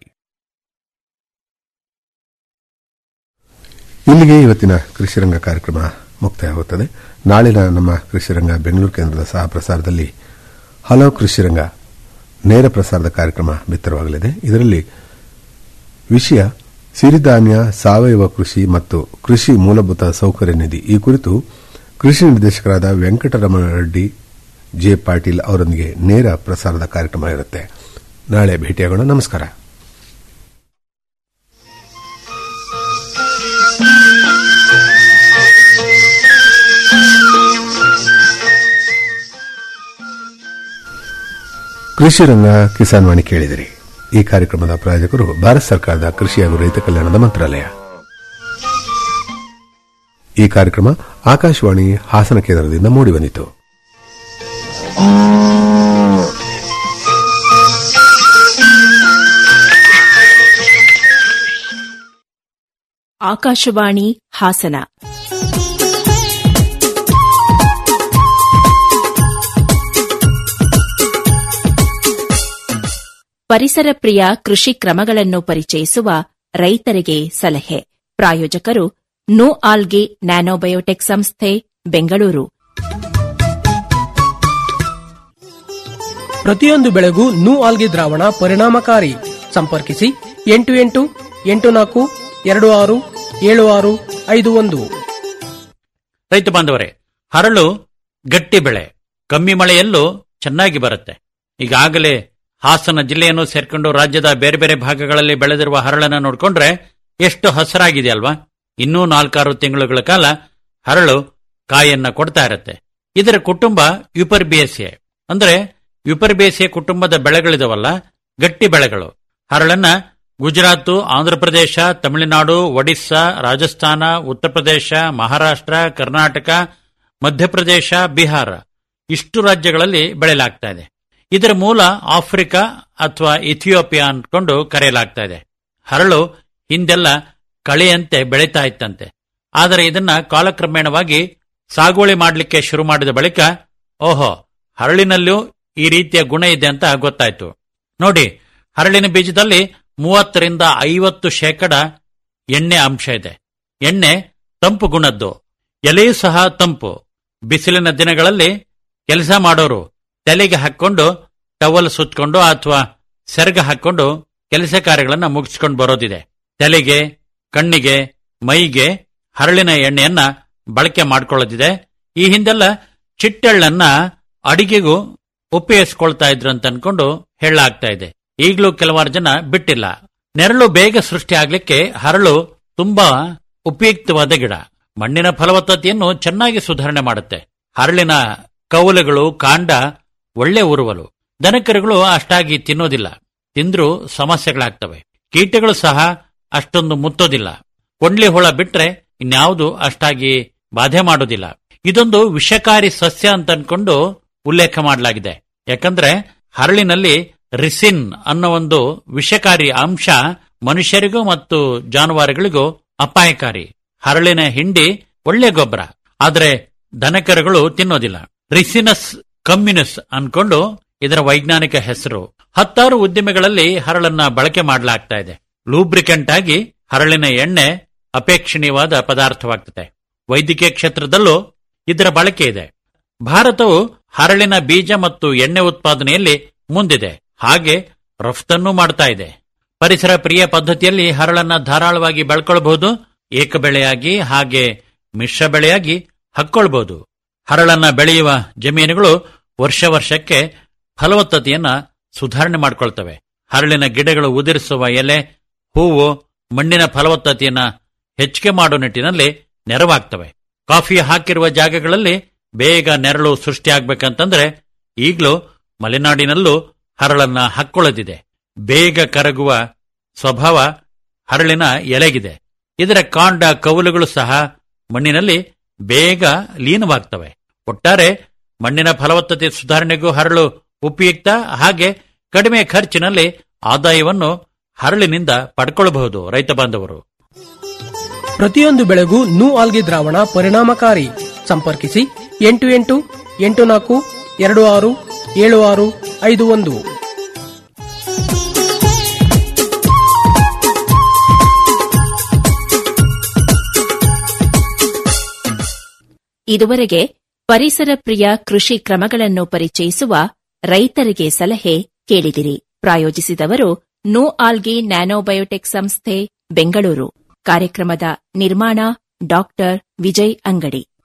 ಇಲ್ಲಿಗೆ ಇವತ್ತಿನ ಕೃಷಿರಂಗ ಕಾರ್ಯಕ್ರಮ ಮುಕ್ತಾಯವಾಗುತ್ತದೆ ನಾಳಿನ ನಮ್ಮ ಕೃಷಿರಂಗ ಬೆಂಗಳೂರು ಕೇಂದ್ರದ ಸಹ ಪ್ರಸಾರದಲ್ಲಿ ಹಲವು ಕೃಷಿರಂಗ ನೇರ ಪ್ರಸಾರದ ಕಾರ್ಯಕ್ರಮ ಬಿತ್ತರವಾಗಲಿದೆ ಇದರಲ್ಲಿ ವಿಷಯ ಸಿರಿಧಾನ್ಯ ಸಾವಯವ ಕೃಷಿ ಮತ್ತು ಕೃಷಿ ಮೂಲಭೂತ ಸೌಕರ್ಯ ನಿಧಿ ಈ ಕುರಿತು ಕೃಷಿ ನಿರ್ದೇಶಕರಾದ ವೆಂಕಟರಮಣ ರೆಡ್ಡಿ ಜೆ ಪಾಟೀಲ್ ಅವರೊಂದಿಗೆ ನೇರ ಪ್ರಸಾರದ ಕಾರ್ಯಕ್ರಮ ಇರುತ್ತೆ ನಾಳೆ ಭೇಟಿಯಾಗೋಣ ನಮಸ್ಕಾರ ಕೃಷಿ ರಂಗ ಕಿಸಾನ್ ವಾಣಿ ಕೇಳಿದಿರಿ ಈ ಕಾರ್ಯಕ್ರಮದ ಪ್ರಾಯೋಜಕರು ಭಾರತ ಸರ್ಕಾರದ ಕೃಷಿ ಹಾಗೂ ರೈತ ಕಲ್ಯಾಣದ ಮಂತ್ರಾಲಯ ಈ ಕಾರ್ಯಕ್ರಮ ಆಕಾಶವಾಣಿ ಹಾಸನ ಕೇಂದ್ರದಿಂದ ಮೂಡಿಬಂದಿತು ಆಕಾಶವಾಣಿ ಹಾಸನ ಪರಿಸರ ಪ್ರಿಯ ಕೃಷಿ ಕ್ರಮಗಳನ್ನು ಪರಿಚಯಿಸುವ ರೈತರಿಗೆ ಸಲಹೆ ಪ್ರಾಯೋಜಕರು ನೋ ಆಲ್ಗೆ ನ್ಯಾನೋಬಯೋಟೆಕ್ ಸಂಸ್ಥೆ ಬೆಂಗಳೂರು ಪ್ರತಿಯೊಂದು ಬೆಳೆಗೂ ನೂ ಆಲ್ಗೆ ದ್ರಾವಣ ಪರಿಣಾಮಕಾರಿ ಸಂಪರ್ಕಿಸಿ ಎಂಟು ಎಂಟು ಎಂಟು ನಾಲ್ಕು ಎರಡು ಆರು ಏಳು ಆರು ಐದು ಒಂದು ರೈತ ಬಾಂಧವರೇ ಹರಳು ಗಟ್ಟಿ ಬೆಳೆ ಕಮ್ಮಿ ಮಳೆಯಲ್ಲೂ ಚೆನ್ನಾಗಿ ಬರುತ್ತೆ ಈಗಾಗಲೇ ಹಾಸನ ಜಿಲ್ಲೆಯನ್ನು ಸೇರ್ಕೊಂಡು ರಾಜ್ಯದ ಬೇರೆ ಬೇರೆ ಭಾಗಗಳಲ್ಲಿ ಬೆಳೆದಿರುವ ಹರಳನ್ನ ನೋಡ್ಕೊಂಡ್ರೆ ಎಷ್ಟು ಹಸರಾಗಿದೆ ಅಲ್ವಾ ಇನ್ನೂ ನಾಲ್ಕಾರು ತಿಂಗಳುಗಳ ಕಾಲ ಹರಳು ಕಾಯನ್ನ ಕೊಡ್ತಾ ಇರುತ್ತೆ ಇದರ ಕುಟುಂಬ ಯುಪರ್ಬೇಸಿಯೆ ಅಂದ್ರೆ ಯುಪರ್ಬೇಸಿಯೆ ಕುಟುಂಬದ ಬೆಳೆಗಳಿದಾವಲ್ಲ ಗಟ್ಟಿ ಬೆಳೆಗಳು ಹರಳನ್ನ ಗುಜರಾತ್ ಆಂಧ್ರಪ್ರದೇಶ ತಮಿಳುನಾಡು ಒಡಿಸ್ಸಾ ರಾಜಸ್ಥಾನ ಉತ್ತರ ಪ್ರದೇಶ ಮಹಾರಾಷ್ಟ್ರ ಕರ್ನಾಟಕ ಮಧ್ಯಪ್ರದೇಶ ಬಿಹಾರ ಇಷ್ಟು ರಾಜ್ಯಗಳಲ್ಲಿ ಬೆಳೆಯಲಾಗ್ತಾ ಇದೆ ಇದರ ಮೂಲ ಆಫ್ರಿಕಾ ಅಥವಾ ಇಥಿಯೋಪಿಯಾ ಅಂದ್ಕೊಂಡು ಕರೆಯಲಾಗ್ತಾ ಇದೆ ಹರಳು ಹಿಂದೆಲ್ಲ ಕಳೆಯಂತೆ ಬೆಳೀತಾ ಇತ್ತಂತೆ ಆದರೆ ಇದನ್ನ ಕಾಲಕ್ರಮೇಣವಾಗಿ ಸಾಗುವಳಿ ಮಾಡಲಿಕ್ಕೆ ಶುರು ಮಾಡಿದ ಬಳಿಕ ಓಹೋ ಹರಳಿನಲ್ಲೂ ಈ ರೀತಿಯ ಗುಣ ಇದೆ ಅಂತ ಗೊತ್ತಾಯ್ತು ನೋಡಿ ಹರಳಿನ ಬೀಜದಲ್ಲಿ ಮೂವತ್ತರಿಂದ ಐವತ್ತು ಶೇಕಡ ಎಣ್ಣೆ ಅಂಶ ಇದೆ ಎಣ್ಣೆ ತಂಪು ಗುಣದ್ದು ಎಲೆಯೂ ಸಹ ತಂಪು ಬಿಸಿಲಿನ ದಿನಗಳಲ್ಲಿ ಕೆಲಸ ಮಾಡೋರು ತಲೆಗೆ ಹಾಕೊಂಡು ಟವಲ್ ಸುತ್ತಕೊಂಡು ಅಥವಾ ಸೆರಗ ಹಾಕೊಂಡು ಕೆಲಸ ಕಾರ್ಯಗಳನ್ನ ಮುಗಿಸ್ಕೊಂಡು ಬರೋದಿದೆ ತಲೆಗೆ ಕಣ್ಣಿಗೆ ಮೈಗೆ ಹರಳಿನ ಎಣ್ಣೆಯನ್ನ ಬಳಕೆ ಮಾಡ್ಕೊಳ್ಳೋದಿದೆ ಈ ಹಿಂದೆಲ್ಲ ಚಿಟ್ಟೆಳ್ಳನ್ನ ಅಡಿಗೆಗೂ ಉಪಯೋಗಿಸ್ಕೊಳ್ತಾ ಇದ್ರು ಅಂತ ಅನ್ಕೊಂಡು ಹೇಳಲಾಗ್ತಾ ಇದೆ ಈಗಲೂ ಕೆಲವಾರು ಜನ ಬಿಟ್ಟಿಲ್ಲ ನೆರಳು ಬೇಗ ಸೃಷ್ಟಿ ಆಗ್ಲಿಕ್ಕೆ ಹರಳು ತುಂಬಾ ಉಪಯುಕ್ತವಾದ ಗಿಡ ಮಣ್ಣಿನ ಫಲವತ್ತತೆಯನ್ನು ಚೆನ್ನಾಗಿ ಸುಧಾರಣೆ ಮಾಡುತ್ತೆ ಹರಳಿನ ಕೌಲುಗಳು ಕಾಂಡ ಒಳ್ಳೆ ಉರುವಲು ದನಕರುಗಳು ಅಷ್ಟಾಗಿ ತಿನ್ನೋದಿಲ್ಲ ತಿಂದ್ರೂ ಸಮಸ್ಯೆಗಳಾಗ್ತವೆ ಕೀಟಗಳು ಸಹ ಅಷ್ಟೊಂದು ಮುತ್ತೋದಿಲ್ಲ ಕೊಂಡ್ಲಿ ಹುಳ ಬಿಟ್ರೆ ಇನ್ಯಾವುದು ಅಷ್ಟಾಗಿ ಬಾಧೆ ಮಾಡೋದಿಲ್ಲ ಇದೊಂದು ವಿಷಕಾರಿ ಸಸ್ಯ ಅಂತ ಅನ್ಕೊಂಡು ಉಲ್ಲೇಖ ಮಾಡಲಾಗಿದೆ ಯಾಕಂದ್ರೆ ಹರಳಿನಲ್ಲಿ ರಿಸಿನ್ ಅನ್ನೋ ಒಂದು ವಿಷಕಾರಿ ಅಂಶ ಮನುಷ್ಯರಿಗೂ ಮತ್ತು ಜಾನುವಾರುಗಳಿಗೂ ಅಪಾಯಕಾರಿ ಹರಳಿನ ಹಿಂಡಿ ಒಳ್ಳೆ ಗೊಬ್ಬರ ಆದ್ರೆ ದನಕರುಗಳು ತಿನ್ನೋದಿಲ್ಲ ರಿಸಿನಸ್ ಕಮ್ಯುನಿಸ್ ಅನ್ಕೊಂಡು ಇದರ ವೈಜ್ಞಾನಿಕ ಹೆಸರು ಹತ್ತಾರು ಉದ್ದಿಮೆಗಳಲ್ಲಿ ಹರಳನ್ನ ಬಳಕೆ ಮಾಡಲಾಗ್ತಾ ಇದೆ ಲೂಬ್ರಿಕೆಂಟ್ ಆಗಿ ಹರಳಿನ ಎಣ್ಣೆ ಅಪೇಕ್ಷಣೀಯವಾದ ಪದಾರ್ಥವಾಗ್ತದೆ ವೈದ್ಯಕೀಯ ಕ್ಷೇತ್ರದಲ್ಲೂ ಇದರ ಬಳಕೆ ಇದೆ ಭಾರತವು ಹರಳಿನ ಬೀಜ ಮತ್ತು ಎಣ್ಣೆ ಉತ್ಪಾದನೆಯಲ್ಲಿ ಮುಂದಿದೆ ಹಾಗೆ ರಫ್ತನ್ನೂ ಮಾಡ್ತಾ ಇದೆ ಪರಿಸರ ಪ್ರಿಯ ಪದ್ಧತಿಯಲ್ಲಿ ಹರಳನ್ನ ಧಾರಾಳವಾಗಿ ಬೆಳ್ಕೊಳ್ಬಹುದು ಏಕ ಬೆಳೆಯಾಗಿ ಹಾಗೆ ಮಿಶ್ರ ಬೆಳೆಯಾಗಿ ಹಕ್ಕೊಳ್ಬಹುದು ಹರಳನ್ನ ಬೆಳೆಯುವ ಜಮೀನುಗಳು ವರ್ಷ ವರ್ಷಕ್ಕೆ ಫಲವತ್ತತೆಯನ್ನ ಸುಧಾರಣೆ ಮಾಡ್ಕೊಳ್ತವೆ ಹರಳಿನ ಗಿಡಗಳು ಉದುರಿಸುವ ಎಲೆ ಹೂವು ಮಣ್ಣಿನ ಫಲವತ್ತತೆಯನ್ನ ಹೆಚ್ಚಿಗೆ ಮಾಡುವ ನಿಟ್ಟಿನಲ್ಲಿ ನೆರವಾಗ್ತವೆ ಕಾಫಿ ಹಾಕಿರುವ ಜಾಗಗಳಲ್ಲಿ ಬೇಗ ನೆರಳು ಸೃಷ್ಟಿಯಾಗಬೇಕಂತಂದ್ರೆ ಈಗಲೂ ಮಲೆನಾಡಿನಲ್ಲೂ ಹರಳನ್ನ ಹಾಕ್ಕೊಳ್ಳೋದಿದೆ ಬೇಗ ಕರಗುವ ಸ್ವಭಾವ ಹರಳಿನ ಎಲೆಗಿದೆ ಇದರ ಕಾಂಡ ಕೌಲುಗಳು ಸಹ ಮಣ್ಣಿನಲ್ಲಿ ಬೇಗ ಲೀನವಾಗ್ತವೆ ಒಟ್ಟಾರೆ ಮಣ್ಣಿನ ಫಲವತ್ತತೆ ಸುಧಾರಣೆಗೂ ಹರಳು ಉಪಯುಕ್ತ ಹಾಗೆ ಕಡಿಮೆ ಖರ್ಚಿನಲ್ಲಿ ಆದಾಯವನ್ನು ಹರಳಿನಿಂದ ಪಡ್ಕೊಳ್ಳಬಹುದು ರೈತ ಬಾಂಧವರು ಪ್ರತಿಯೊಂದು ಬೆಳೆಗೂ ನೂ ಆಲ್ಗೆ ದ್ರಾವಣ ಪರಿಣಾಮಕಾರಿ ಸಂಪರ್ಕಿಸಿ ಎಂಟು ಎಂಟು ಎಂಟು ನಾಲ್ಕು ಎರಡು ಆರು ಏಳು ಆರು ಐದು ಒಂದು ಇದುವರೆಗೆ ಪರಿಸರ ಪ್ರಿಯ ಕೃಷಿ ಕ್ರಮಗಳನ್ನು ಪರಿಚಯಿಸುವ ರೈತರಿಗೆ ಸಲಹೆ ಕೇಳಿದಿರಿ ಪ್ರಾಯೋಜಿಸಿದವರು ನೋ ಆಲ್ಗಿ ನ್ಯಾನೋಬಯೋಟೆಕ್ ಸಂಸ್ಥೆ ಬೆಂಗಳೂರು ಕಾರ್ಯಕ್ರಮದ ನಿರ್ಮಾಣ ಡಾಕ್ಟರ್ ವಿಜಯ್ ಅಂಗಡಿ